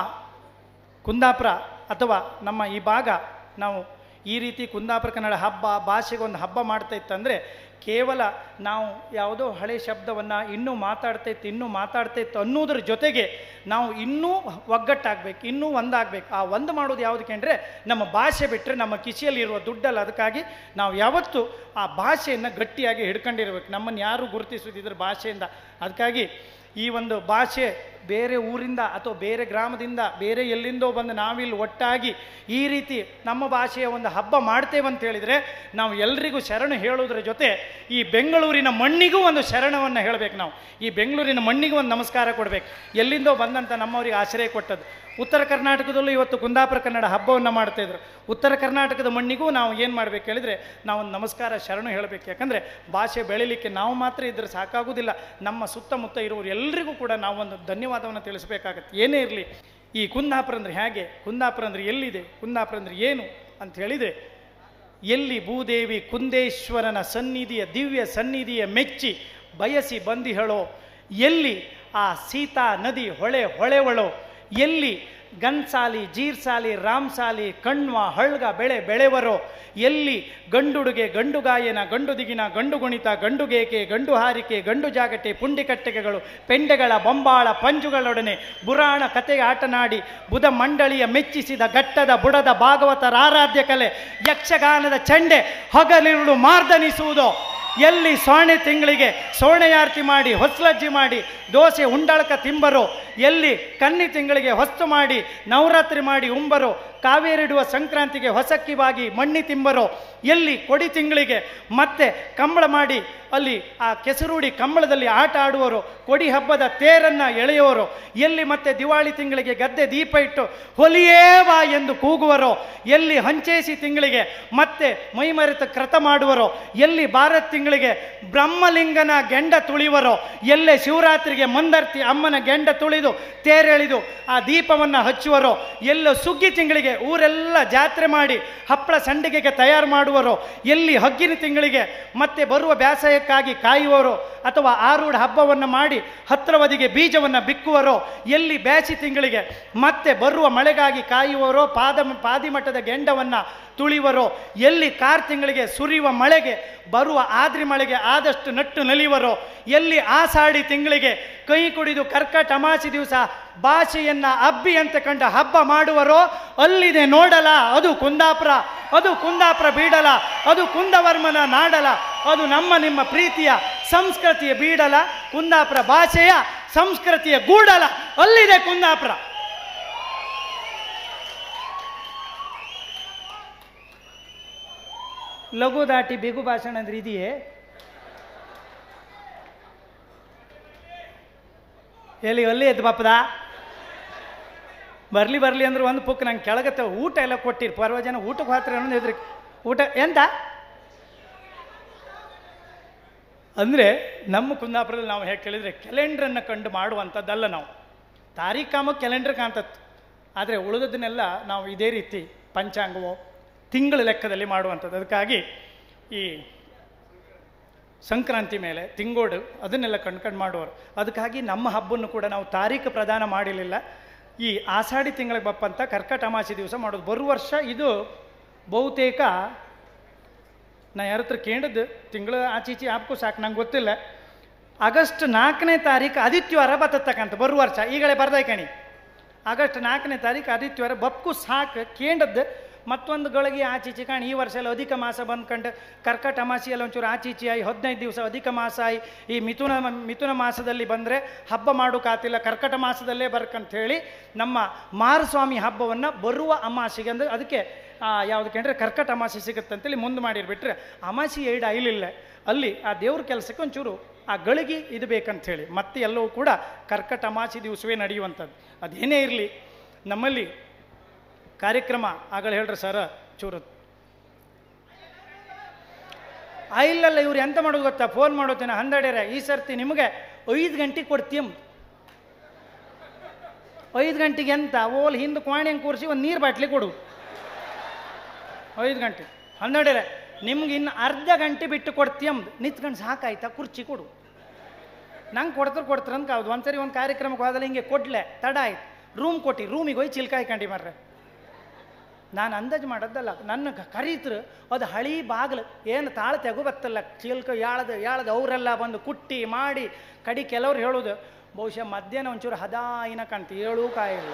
ಕುಂದಾಪುರ ಅಥವಾ ನಮ್ಮ ಈ ಭಾಗ ನಾವು ಈ ರೀತಿ ಕುಂದಾಪುರ ಕನ್ನಡ ಹಬ್ಬ ಭಾಷೆಗೆ ಒಂದು ಹಬ್ಬ ಮಾಡ್ತಾ ಇತ್ತಂದರೆ ಕೇವಲ ನಾವು ಯಾವುದೋ ಹಳೆ ಶಬ್ದವನ್ನು ಇನ್ನೂ ಮಾತಾಡ್ತಾ ಇತ್ತು ಇನ್ನೂ ಮಾತಾಡ್ತಾ ಇತ್ತು ಅನ್ನೋದ್ರ ಜೊತೆಗೆ ನಾವು ಇನ್ನೂ ಒಗ್ಗಟ್ಟಾಗಬೇಕು ಇನ್ನೂ ಒಂದಾಗಬೇಕು ಆ ಒಂದು ಮಾಡೋದು ಯಾವುದಕ್ಕೆ ಅಂದರೆ ನಮ್ಮ ಭಾಷೆ ಬಿಟ್ಟರೆ ನಮ್ಮ ಕಿಸೆಯಲ್ಲಿರುವ ದುಡ್ಡಲ್ಲ ಅದಕ್ಕಾಗಿ ನಾವು ಯಾವತ್ತೂ ಆ ಭಾಷೆಯನ್ನು ಗಟ್ಟಿಯಾಗಿ ಹಿಡ್ಕೊಂಡಿರ್ಬೇಕು ನಮ್ಮನ್ನು ಯಾರೂ ಗುರುತಿಸುತ್ತಿದ್ರೆ ಭಾಷೆಯಿಂದ ಅದಕ್ಕಾಗಿ ಈ ಒಂದು ಭಾಷೆ ಬೇರೆ ಊರಿಂದ ಅಥವಾ ಬೇರೆ ಗ್ರಾಮದಿಂದ ಬೇರೆ ಎಲ್ಲಿಂದೋ ಬಂದು ನಾವಿಲ್ಲಿ ಒಟ್ಟಾಗಿ ಈ ರೀತಿ ನಮ್ಮ ಭಾಷೆಯ ಒಂದು ಹಬ್ಬ ಮಾಡ್ತೇವೆ ಅಂತ ಹೇಳಿದರೆ ನಾವು ಎಲ್ರಿಗೂ ಶರಣು ಹೇಳೋದ್ರ ಜೊತೆ ಈ ಬೆಂಗಳೂರಿನ ಮಣ್ಣಿಗೂ ಒಂದು ಶರಣವನ್ನು ಹೇಳಬೇಕು ನಾವು ಈ ಬೆಂಗಳೂರಿನ ಮಣ್ಣಿಗೂ ಒಂದು ನಮಸ್ಕಾರ ಕೊಡಬೇಕು ಎಲ್ಲಿಂದೋ ಬಂದಂಥ ನಮ್ಮವರಿಗೆ ಆಶ್ರಯ ಕೊಟ್ಟದ್ದು ಉತ್ತರ ಕರ್ನಾಟಕದಲ್ಲೂ ಇವತ್ತು ಕುಂದಾಪುರ ಕನ್ನಡ ಹಬ್ಬವನ್ನು ಮಾಡ್ತಾಯಿದ್ರು ಉತ್ತರ ಕರ್ನಾಟಕದ ಮಣ್ಣಿಗೂ ನಾವು ಏನು ಮಾಡ್ಬೇಕು ಹೇಳಿದರೆ ನಾವು ಒಂದು ನಮಸ್ಕಾರ ಶರಣು ಹೇಳಬೇಕು ಯಾಕಂದರೆ ಭಾಷೆ ಬೆಳಿಲಿಕ್ಕೆ ನಾವು ಮಾತ್ರ ಇದ್ರೆ ಸಾಕಾಗೋದಿಲ್ಲ ನಮ್ಮ ಸುತ್ತಮುತ್ತ ಇರುವವರು ಎಲ್ರಿಗೂ ಕೂಡ ನಾವು ಒಂದು ಧನ್ಯವಾದವನ್ನು ತಿಳಿಸ್ಬೇಕಾಗತ್ತೆ ಏನೇ ಇರಲಿ ಈ ಕುಂದಾಪುರ ಅಂದರೆ ಹೇಗೆ ಕುಂದಾಪುರ ಅಂದರೆ ಎಲ್ಲಿದೆ ಕುಂದಾಪುರ ಅಂದರೆ ಏನು ಅಂತ ಹೇಳಿದರೆ ಎಲ್ಲಿ ಭೂದೇವಿ ಕುಂದೇಶ್ವರನ ಸನ್ನಿಧಿಯ ದಿವ್ಯ ಸನ್ನಿಧಿಯ ಮೆಚ್ಚಿ ಬಯಸಿ ಬಂದಿಹಳೋ ಎಲ್ಲಿ ಆ ಸೀತಾ ನದಿ ಹೊಳೆ ಹೊಳೆವಳೋ ಎಲ್ಲಿ ಗನ್ಸಾಲಿ ಜೀರ್ಸಾಲಿ ರಾಮ್ಸಾಲಿ ಕಣ್ವ ಹಳ್ಗ ಬೆಳೆ ಬೆಳೆವರೋ ಎಲ್ಲಿ ಗಂಡುಡುಗೆ ಗಂಡು ಗಾಯನ ಗಂಡು ದಿಗಿನ ಗಂಡು ಗುಣಿತ ಗಂಡು ಗೇಕೆ ಗಂಡು ಹಾರಿಕೆ ಗಂಡು ಜಾಗಟೆ ಪುಂಡಿಕಟ್ಟೆಗಳು ಪೆಂಡೆಗಳ ಬೊಂಬಾಳ ಪಂಜುಗಳೊಡನೆ ಪುರಾಣ ಕತೆಗೆ ಆಟನಾಡಿ ಬುಧ ಮಂಡಳಿಯ ಮೆಚ್ಚಿಸಿದ ಘಟ್ಟದ ಬುಡದ ಭಾಗವತರ ಆರಾಧ್ಯ ಕಲೆ ಯಕ್ಷಗಾನದ ಚಂಡೆ ಹಗಲಿರುಳು ಮಾರ್ದನಿಸುವುದೋ ಎಲ್ಲಿ ಸೋಣೆ ತಿಂಗಳಿಗೆ ಸೋಣೆಯಾರ್ತಿ ಮಾಡಿ ಹೊಸ್ಲಜ್ಜಿ ಮಾಡಿ ದೋಸೆ ಉಂಡಳಕ ತಿಂಬರೋ ಎಲ್ಲಿ ಕನ್ನಿ ತಿಂಗಳಿಗೆ ಹೊಸ್ತು ಮಾಡಿ ನವರಾತ್ರಿ ಮಾಡಿ ಉಂಬರೋ ಕಾವೇರಿಡುವ ಸಂಕ್ರಾಂತಿಗೆ ಹೊಸಕ್ಕಿವಾಗಿ ಮಣ್ಣಿ ತಿಂಬರೋ ಎಲ್ಲಿ ಕೊಡಿ ತಿಂಗಳಿಗೆ ಮತ್ತೆ ಕಂಬಳ ಮಾಡಿ ಅಲ್ಲಿ ಆ ಕೆಸರೂಡಿ ಕಂಬಳದಲ್ಲಿ ಆಟ ಆಡುವವರು ಕೊಡಿ ಹಬ್ಬದ ತೇರನ್ನು ಎಳೆಯುವರು ಎಲ್ಲಿ ಮತ್ತೆ ದಿವಾಳಿ ತಿಂಗಳಿಗೆ ಗದ್ದೆ ದೀಪ ಇಟ್ಟು ಹೊಲಿಯೇ ಬಾ ಎಂದು ಕೂಗುವರೋ ಎಲ್ಲಿ ಹಂಚೇಸಿ ತಿಂಗಳಿಗೆ ಮತ್ತೆ ಮೈಮರೆತು ಕ್ರತ ಮಾಡುವರೋ ಎಲ್ಲಿ ಭಾರತ್ ತಿಂಗಳಿಗೆ ಬ್ರಹ್ಮಲಿಂಗನ ಗೆಂಡ ತುಳಿವರೋ ಎಲ್ಲೇ ಶಿವರಾತ್ರಿಗೆ ಮಂದರ್ತಿ ಅಮ್ಮನ ಗೆಂಡ ತುಳಿದು ತೇರೆಳೆದು ಆ ದೀಪವನ್ನು ಹಚ್ಚುವರೋ ಎಲ್ಲೋ ಸುಗ್ಗಿ ತಿಂಗಳಿಗೆ ಊರೆಲ್ಲ ಜಾತ್ರೆ ಮಾಡಿ ಹಪ್ಪಳ ಸಂಡಿಗೆಗೆ ತಯಾರು ಮಾಡುವರೋ ಎಲ್ಲಿ ಹಗ್ಗಿನ ತಿಂಗಳಿಗೆ ಮತ್ತೆ ಬರುವ ಬೇಸಾಯಕ್ಕಾಗಿ ಕಾಯುವರೋ ಅಥವಾ ಆರೂಢ ಹಬ್ಬವನ್ನು ಮಾಡಿ ಹತ್ರವದಿಗೆ ಬೀಜವನ್ನು ಬಿಕ್ಕುವರೋ ಎಲ್ಲಿ ಬ್ಯಾಸಿ ತಿಂಗಳಿಗೆ ಮತ್ತೆ ಬರುವ ಮಳೆಗಾಗಿ ಕಾಯುವರೋ ಪಾದ ಪಾದಿಮಠದ ಗೆಂಡವನ್ನು ತುಳಿವರೋ ಎಲ್ಲಿ ಕಾರ್ ತಿಂಗಳಿಗೆ ಸುರಿಯುವ ಮಳೆಗೆ ಬರುವ ಆದ್ರಿ ಮಳೆಗೆ ಆದಷ್ಟು ನಟ್ಟು ನಲಿವರೋ ಎಲ್ಲಿ ಆಸಾಡಿ ತಿಂಗಳಿಗೆ ಕೈ ಕುಡಿದು ಕರ್ಕಟ ಅಮಾಸಿ ದಿವಸ ಭಾಷೆಯನ್ನ ಅಬ್ಬಿ ಅಂತ ಕಂಡ ಹಬ್ಬ ಮಾಡುವರೋ ಅಲ್ಲಿದೆ ನೋಡಲ ಅದು ಕುಂದಾಪುರ ಅದು ಕುಂದಾಪುರ ಬೀಡಲ ಅದು ಕುಂದವರ್ಮನ ನಾಡಲ ಅದು ನಮ್ಮ ನಿಮ್ಮ ಪ್ರೀತಿಯ ಸಂಸ್ಕೃತಿಯ ಬೀಡಲ ಕುಂದಾಪುರ ಭಾಷೆಯ ಸಂಸ್ಕೃತಿಯ ಗೂಡಲ ಅಲ್ಲಿದೆ ಕುಂದಾಪುರ ಲಘು ದಾಟಿ ಬಿಗು ಭಾಷಣ ಅಂದ್ರೆ ಇದೆಯೇ ಎಲ್ಲಿ ಅಲ್ಲಿ ಎದ್ದು ಬಾಪದ ಬರಲಿ ಬರಲಿ ಅಂದ್ರೆ ಒಂದು ಪುಕ್ ನಂಗೆ ಕೆಳಗತ್ತೆ ಊಟ ಎಲ್ಲ ಕೊಟ್ಟಿರಿ ಪರ್ವ ಜನ ಊಟಕ್ಕೆ ಹೋಗ್ತಾರೆ ಅನ್ನೋದು ಹೆದ್ರಿ ಊಟ ಎಂತ ಅಂದರೆ ನಮ್ಮ ಕುಂದಾಪುರದಲ್ಲಿ ನಾವು ಹೇಗೆ ಕೇಳಿದರೆ ಕ್ಯಾಲೆಂಡ್ರನ್ನು ಕಂಡು ಮಾಡುವಂಥದ್ದಲ್ಲ ನಾವು ತಾರೀಕಾಮ ಕ್ಯಾಲೆಂಡರ್ ಕಾಣ್ತತ್ತು ಆದರೆ ಉಳಿದದನ್ನೆಲ್ಲ ನಾವು ಇದೇ ರೀತಿ ಪಂಚಾಂಗವೋ ತಿಂಗಳ ಲೆಕ್ಕದಲ್ಲಿ ಮಾಡುವಂಥದ್ದು ಅದಕ್ಕಾಗಿ ಈ ಸಂಕ್ರಾಂತಿ ಮೇಲೆ ತಿಂಗೋಡು ಅದನ್ನೆಲ್ಲ ಕಂಡ್ಕಂಡು ಮಾಡುವರು ಅದಕ್ಕಾಗಿ ನಮ್ಮ ಹಬ್ಬವನ್ನು ಕೂಡ ನಾವು ತಾರೀಕು ಪ್ರದಾನ ಮಾಡಿರಲಿಲ್ಲ ಈ ಆಷಾಢಿ ತಿಂಗಳಿಗೆ ಬಪ್ಪಂತ ಕರ್ಕಟ ಅಮಾಸಿ ದಿವಸ ಮಾಡೋದು ಬರುವ ವರ್ಷ ಇದು ಬಹುತೇಕ ನಾ ಯಾರ ಹತ್ರ ಕೇಳಿದ್ದು ತಿಂಗಳು ಆಚೀಚೆ ಆಪ್ಕೂ ಸಾಕು ನಂಗೆ ಗೊತ್ತಿಲ್ಲ ಆಗಸ್ಟ್ ನಾಲ್ಕನೇ ತಾರೀಕು ಆದಿತ್ಯವಾರ ಬತ್ತಕ್ಕಂತ ಬರುವ ವರ್ಷ ಈಗಲೇ ಬರ್ದಾಯ್ ಕಣಿ ಆಗಸ್ಟ್ ನಾಲ್ಕನೇ ತಾರೀಕು ಆದಿತ್ಯವಾರ ಬಪ್ಪು ಸಾಕು ಕೇಂಡದ್ದು ಮತ್ತೊಂದು ಗಳಿಗೆ ಆಚೀಚೆ ಕಾಣಿ ಈ ವರ್ಷ ಎಲ್ಲ ಅಧಿಕ ಮಾಸ ಬಂದ್ಕಂಡು ಕರ್ಕಟ ಅಮಾಸಿಯಲ್ಲಿ ಒಂಚೂರು ಆಚೀಚೆ ಆಗಿ ಹದಿನೈದು ದಿವಸ ಅಧಿಕ ಮಾಸ ಆಗಿ ಈ ಮಿಥುನ ಮಿಥುನ ಮಾಸದಲ್ಲಿ ಬಂದರೆ ಹಬ್ಬ ಮಾಡೋಕ್ಕಾತಿಲ್ಲ ಕರ್ಕಟ ಮಾಸದಲ್ಲೇ ಬರ್ಕಂತ ಹೇಳಿ ನಮ್ಮ ಮಾರಸ್ವಾಮಿ ಹಬ್ಬವನ್ನು ಬರುವ ಅಮಾಸಿಗೆ ಅಂದರೆ ಅದಕ್ಕೆ ಯಾವ್ದಕ್ಕೆ ಅಂದರೆ ಕರ್ಕಟ ಅಮಾಸಿ ಸಿಗುತ್ತೆ ಅಂತೇಳಿ ಮುಂದೆ ಮಾಡಿರ್ಬಿಟ್ರೆ ಅಮಾಸಿ ಎರಡು ಐಲಿಲ್ಲ ಅಲ್ಲಿ ಆ ದೇವ್ರ ಕೆಲಸಕ್ಕೆ ಒಂಚೂರು ಆ ಗಳಿಗೆ ಇದು ಬೇಕಂತ ಹೇಳಿ ಮತ್ತೆ ಎಲ್ಲವೂ ಕೂಡ ಕರ್ಕಟ ಅಮಾಸಿ ದಿವಸವೇ ನಡೆಯುವಂಥದ್ದು ಅದೇನೇ ಇರಲಿ ನಮ್ಮಲ್ಲಿ ಕಾರ್ಯಕ್ರಮ ಆಗಲೇ ಹೇಳ್ರಿ ಸರ ಚೂರು ಆ ಇಲ್ಲಲ್ಲ ಇವ್ರು ಎಂತ ಮಾಡೋದು ಗೊತ್ತಾ ಫೋನ್ ಮಾಡೋತೇನೆ ಹಂದಡ್ಯಾರ ಈ ಸರ್ತಿ ನಿಮಗೆ ಐದು ಗಂಟೆಗೆ ಕೊಡ್ತೀಂ ಐದು ಗಂಟೆಗೆ ಎಂತ ಓಲ್ ಹಿಂದೆ ಕೋಣೆಂಗೆ ಕೂರಿಸಿ ಒಂದು ನೀರು ಬಾಟ್ಲಿ ಕೊಡು ಐದು ಗಂಟೆ ಹನ್ನೆರಡರೆ ನಿಮ್ಗೆ ಇನ್ನು ಅರ್ಧ ಗಂಟೆ ಬಿಟ್ಟು ಕೊಡ್ತೀಯಂದು ನಿಂತ್ಕೊಂಡು ಸಾಕಾಯ್ತಾ ಕುರ್ಚಿ ಕೊಡು ನಂಗೆ ಕೊಡ್ತಾರೆ ಕೊಡ್ತಾರೆ ಅಂತ ಹೌದು ಒಂದ್ಸರಿ ಒಂದು ಕಾರ್ಯಕ್ರಮಕ್ಕೆ ಹೋದಲ್ಲಿ ಹಿಂಗೆ ಕೊಡ್ಲೆ ತಡ ಆಯ್ತು ರೂಮ್ ಕೊಟ್ಟು ರೂಮಿಗೆ ಹೋಗಿ ಚಿಲ್ಕ ಹಾಕೊಂಡಿ ಮರ್ರೆ ನಾನು ಅಂದಾಜು ಮಾಡೋದಲ್ಲ ನನ್ನ ಕರೀತ್ರು ಅದು ಹಳಿ ಬಾಗಿಲು ಏನು ತಾಳ ತೆಗು ಬತ್ತಲ್ಲ ಚಿಲ್ಕ ಯಾಳದ ಯಾಳದ ಅವರೆಲ್ಲ ಬಂದು ಕುಟ್ಟಿ ಮಾಡಿ ಕಡಿ ಕೆಲವ್ರು ಹೇಳೋದು ಬಹುಶಃ ಮಧ್ಯಾಹ್ನ ಒಂಚೂರು ಹದಾಯಿನ ಕಾಣ್ತಿ ಹೇಳೂ ಕಾಯಿಲ್ಲ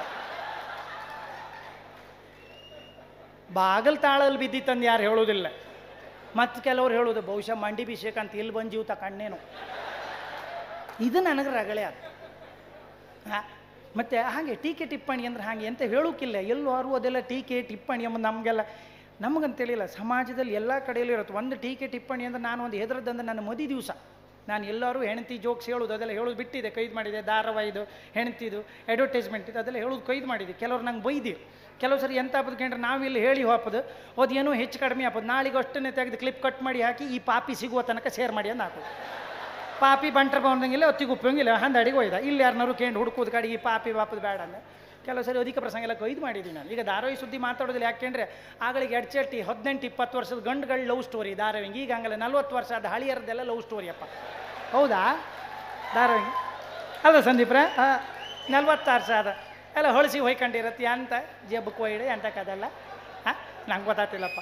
ಬಾಗಲ್ ತಾಳಲ್ಲಿ ಬಿದ್ದಿತ್ತಂದು ಯಾರು ಹೇಳೋದಿಲ್ಲ ಮತ್ತು ಕೆಲವ್ರು ಹೇಳೋದು ಬಹುಶಃ ಮಂಡಿ ಬಿಷೇಕ್ ಅಂತ ಇಲ್ಲಿ ಬಂದು ಜೀವ ಕಣ್ಣೇನು ಇದು ನನಗೆ ರಗಳೆ ಅದು ಹಾ ಮತ್ತು ಹಾಗೆ ಟೀಕೆ ಟಿಪ್ಪಣಿ ಅಂದ್ರೆ ಹಾಗೆ ಅಂತ ಹೇಳೋಕ್ಕಿಲ್ಲ ಎಲ್ಲರೂ ಅದೆಲ್ಲ ಟೀಕೆ ಟಿಪ್ಪಣಿ ಎಂಬ ನಮಗೆಲ್ಲ ನಮಗಂತೇಳಿಲ್ಲ ಸಮಾಜದಲ್ಲಿ ಎಲ್ಲ ಕಡೆಯಲ್ಲೂ ಇರುತ್ತೆ ಒಂದು ಟೀಕೆ ಟಿಪ್ಪಣಿ ಅಂದ್ರೆ ನಾನು ಒಂದು ಹೆದರದಂದ್ರೆ ನನ್ನ ಮದಿ ದಿವಸ ನಾನು ಎಲ್ಲರೂ ಹೆಂಡತಿ ಜೋಕ್ಸ್ ಹೇಳೋದು ಅದೆಲ್ಲ ಹೇಳೋದು ಬಿಟ್ಟಿದೆ ಕೈದು ಮಾಡಿದೆ ಧಾರಾವಾಹಿದು ಹೆಂಡತಿದು ಅಡ್ವರ್ಟೈಸ್ಮೆಂಟ್ ಇದು ಅದೆಲ್ಲ ಹೇಳೋದು ಕೈದು ಮಾಡಿದೆ ಕೆಲವ್ರು ನಂಗೆ ಬೈದಿ ಕೆಲವು ಸರಿ ಎಂತ ಹಾಪದ್ಕೊಂಡ್ರೆ ನಾವಿಲ್ಲಿ ಹೇಳಿ ಹೋಪದು ಅದೇನೋ ಹೆಚ್ಚು ಕಡಿಮೆ ಹಾಪದು ನಾಳೆಗೆ ಅಷ್ಟನ್ನೇ ತೆಗೆದು ಕ್ಲಿಪ್ ಕಟ್ ಮಾಡಿ ಹಾಕಿ ಈ ಪಾಪಿ ಸಿಗುವ ತನಕ ಶೇರ್ ಮಾಡಿ ಅಂತ ಹಾಕೋದು ಪಾಪಿ ಬಂಟ್ರ ಬಂದಂಗಿಲ್ಲ ಒತ್ತಿಗೆ ಉಪ್ಪಂಗಿಲ್ಲ ಹಂದಡಿಗೆ ಹೋಯ್ದ ಇಲ್ಲಿ ಯಾರನ್ನಾರು ಕೇಂದ್ರ ಹುಡುಕೋದು ಕಡೆ ಈ ಪಾಪಿ ಬಾಪದ ಬೇಡ ಅಂದೆ ಕೆಲವು ಸರಿ ಅಧಿಕ ಪ್ರಸಂಗ ಎಲ್ಲ ಕೊಯ್ದು ಮಾಡಿದ್ದೀನಿ ನಾನು ಈಗ ಧಾರಾವಾಹಿ ಸುದ್ದಿ ಮಾತಾಡೋದಿಲ್ಲ ಯಾಕೆಂದ್ರೆ ಆಗಳಿಗೆ ಎಡ್ಚೆಟ್ಟಿ ಹದಿನೆಂಟು ಇಪ್ಪತ್ತು ವರ್ಷದ ಗಂಡುಗಳ ಲವ್ ಸ್ಟೋರಿ ಧಾರಾವಾಹಿ ಈಗ ಹಂಗಲ್ಲ ನಲ್ವತ್ತು ವರ್ಷ ಅದು ಹಳಿಯರದೆಲ್ಲ ಲವ್ ಸ್ಟೋರಿ ಅಪ್ಪ ಹೌದಾ ಧಾರಾವಾಹಿ ಅಲ್ಲ ಸಂದೀಪ್ರ ಹಾಂ ನಲ್ವತ್ತಾರು ವರ್ಷ ಅದ ಎಲ್ಲ ಹೊಳಿಸಿ ಹೊಯ್ಕೊಂಡಿರತ್ತೆ ಅಂತ ಜಬ್ಬಕ್ಕೆ ಒಯ್ಡೆ ಅಂತ ಕದಲ್ಲ ಹಾಂ ನಂಗೆ ಗೊತ್ತಾಗ್ತಿಲ್ಲಪ್ಪ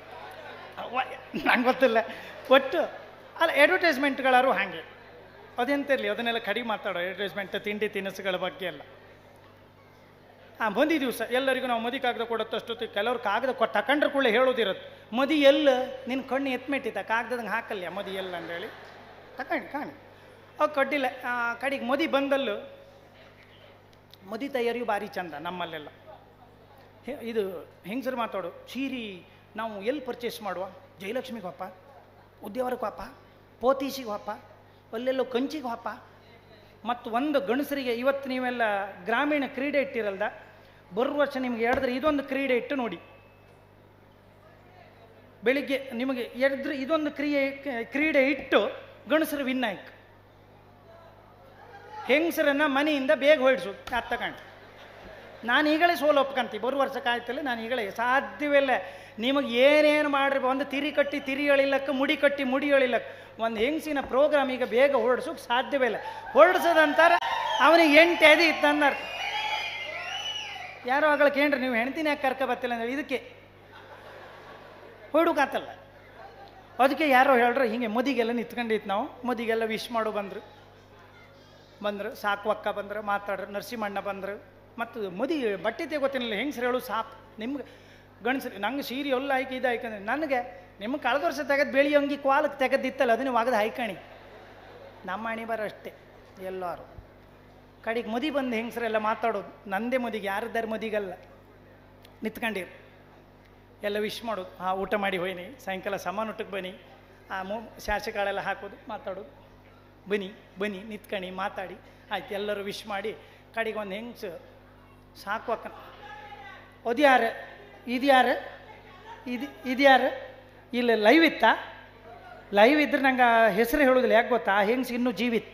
ನಂಗೆ ಗೊತ್ತಿಲ್ಲ ಒಟ್ಟು ಅಲ್ಲ ಅಡ್ವರ್ಟೈಸ್ಮೆಂಟ್ಗಳಾರು ಹಾಗೆ ಅದೆಂತಿರಲಿ ಅದನ್ನೆಲ್ಲ ಕಡಿಮೆ ಮಾತಾಡೋ ಅಡ್ವರ್ಟೈಸ್ಮೆಂಟ್ ತಿಂಡಿ ತಿನಿಸುಗಳ ಬಗ್ಗೆ ಎಲ್ಲ ಹಾಂ ಬಂದಿ ದಿವಸ ಎಲ್ಲರಿಗೂ ನಾವು ಮದಿ ಕಾಗದ ಕೊಡುತ್ತಷ್ಟು ಕೆಲವ್ರು ಕಾಗದ ಕೊಟ್ಟು ತಕೊಂಡ್ರೆ ಕೂಡ ಹೇಳೋದಿರುತ್ತೆ ಮದಿ ಎಲ್ಲ ನಿನ್ನ ಕಣ್ಣು ಎತ್ಮೆಟ್ಟಿತ್ತ ಕಾಗದಂಗೆ ಹಾಕಲ್ಲ ಮದಿ ಎಲ್ಲ ಅಂದೇಳಿ ತಕೊಂಡಿ ಕಾಣಿ ಅವು ಕಡ್ಡಿಲ್ಲ ಆ, ಕಡೆಗೆ ಮದಿ ಬಂದಲ್ಲೂ ಮದಿ ತಯಾರಿಯು ಭಾರಿ ಚಂದ ನಮ್ಮಲ್ಲೆಲ್ಲ ಹೆ- ಇದು ಹೆಂಗಸರು ಮಾತಾಡು ಸೀರಿ ನಾವು ಎಲ್ಲಿ ಪರ್ಚೇಸ್ ಮಾಡುವ ಜಯಲಕ್ಷ್ಮಿಗೆ ಹೋಪ ಉದ್ಯಾವರಕ್ಕೆ ಹೋಪ ಪೋತೀಸಿಗೆ ಹೋಪ ಅಲ್ಲೆಲ್ಲೋ ಕಂಚಿಗೆ ಹೋಪ ಮತ್ತು ಒಂದು ಗಂಡಸರಿಗೆ ಇವತ್ತು ನೀವೆಲ್ಲ ಗ್ರಾಮೀಣ ಕ್ರೀಡೆ ಇಟ್ಟಿರಲ್ದ ಬರುವ ವರ್ಷ ನಿಮ್ಗೆ ಹೇಳಿದ್ರೆ ಇದೊಂದು ಕ್ರೀಡೆ ಇಟ್ಟು ನೋಡಿ ಬೆಳಿಗ್ಗೆ ನಿಮಗೆ ಎದ್ರೆ ಇದೊಂದು ಕ್ರಿಯೆ ಕ್ರೀಡೆ ಇಟ್ಟು ಗಂಡಸರು ವಿನ್ನಾಯ್ಕ ಹೆಂಗಸರನ್ನ ಮನೆಯಿಂದ ಬೇಗ ಹೊಯ್ಡ್ಸು ಅದು ತಗೊಂಡು ನಾನು ಈಗಲೇ ಸೋಲು ಒಪ್ಕಂತಿ ಬರುವ ವರ್ಷಕ್ಕೆ ಆಯ್ತಲ್ಲ ನಾನು ಈಗಲೇ ಸಾಧ್ಯವಿಲ್ಲ ನಿಮಗೆ ಏನೇನು ಮಾಡ್ರಿ ಒಂದು ತಿರಿ ಕಟ್ಟಿ ತಿರಿ ಎಳಿಲಕ್ಕ ಮುಡಿ ಕಟ್ಟಿ ಮುಡಿ ಎಳಿಲಕ್ಕ ಒಂದು ಹೆಂಗಸಿನ ಪ್ರೋಗ್ರಾಮ್ ಈಗ ಬೇಗ ಹೊರಡ್ಸೋಕೆ ಸಾಧ್ಯವೇ ಇಲ್ಲ ಹೊರಡ್ಸೋದಂತಾರೆ ಅವನಿಗೆ ಎಂಟು ಎದೆ ಇತ್ತಂದಾರ ಯಾರೋ ಆಗಲ್ಲ ಕೇಳ್ರಿ ನೀವು ಹೆಣ್ತಿನ ಯಾಕೆ ಕರ್ಕ ಬರ್ತಿಲ್ಲ ಅಂದ್ರೆ ಇದಕ್ಕೆ ಹೊರಡುಕಾತಲ್ಲ ಅದಕ್ಕೆ ಯಾರೋ ಹೇಳ್ರೆ ಹಿಂಗೆ ಮದಿಗೆಲ್ಲ ನಿಂತ್ಕೊಂಡಿತ್ತು ನಾವು ಮದಿಗೆಲ್ಲ ವಿಶ್ ಮಾಡೋ ಬಂದರು ಬಂದರು ಸಾಕು ಅಕ್ಕ ಬಂದರು ಮಾತಾಡ್ರು ನರಸಿಂಹಣ್ಣ ಬಂದರು ಮತ್ತು ಮದಿ ಬಟ್ಟೆ ತೆಗೋತೀನಿಲ್ಲ ಹೆಂಗಸ್ರು ಹೇಳು ಸಾಪ್ ನಿಮ್ಗೆ ಗಂಡಸ್ರು ನಂಗೆ ಸೀರೆ ಎಲ್ಲ ಆಯ್ಕೆ ಇದು ಆಯ್ಕಂದ್ರೆ ನನಗೆ ನಿಮ್ಗೆ ಕಳೆದ ವರ್ಷ ತೆಗೆದು ಬೆಳಿ ಅಂಗಿ ಕ್ವಾಲಕ್ಕೆ ತೆಗೆದಿತ್ತಲ್ಲ ಅದನ್ನು ಒಗದು ಹಾಯ್ಕಣಿ ನಮ್ಮ ಅಣಿ ಬರೋ ಅಷ್ಟೇ ಎಲ್ಲರೂ ಕಡೆಗೆ ಮದಿ ಬಂದು ಹೆಂಗಸ್ರೆಲ್ಲ ಮಾತಾಡೋದು ನಂದೇ ಮದಿಗೆ ಯಾರದ್ದಾರ ಮದಿಗಲ್ಲ ನಿಂತ್ಕೊಂಡಿರು ಎಲ್ಲ ವಿಶ್ ಮಾಡೋದು ಹಾಂ ಊಟ ಮಾಡಿ ಹೋಯ್ನಿ ಸಾಯಂಕಾಲ ಸಮಾನ ಊಟಕ್ಕೆ ಬನ್ನಿ ಆ ಮು ಶಾಸಕಾಳೆಲ್ಲ ಹಾಕೋದು ಮಾತಾಡೋದು ಬನ್ನಿ ಬನ್ನಿ ನಿಂತ್ಕಣಿ ಮಾತಾಡಿ ಆಯ್ತು ಎಲ್ಲರೂ ವಿಶ್ ಮಾಡಿ ಕಡೆಗೆ ಒಂದು ಹೆಂಗ್ಸು ಸಾಕು ಅಕ್ಕ ಅದು ಯಾರು ಇದು ಯಾರು ಇದು ಇದು ಯಾರು ಇಲ್ಲಿ ಲೈವ್ ಇತ್ತಾ ಲೈವ್ ಇದ್ರೆ ನಂಗೆ ಹೆಸರು ಹೇಳೋದಿಲ್ಲ ಯಾಕೆ ಗೊತ್ತಾ ಆ ಹೆಂಗ್ಸ್ ಇನ್ನೂ ಜೀವಿತ್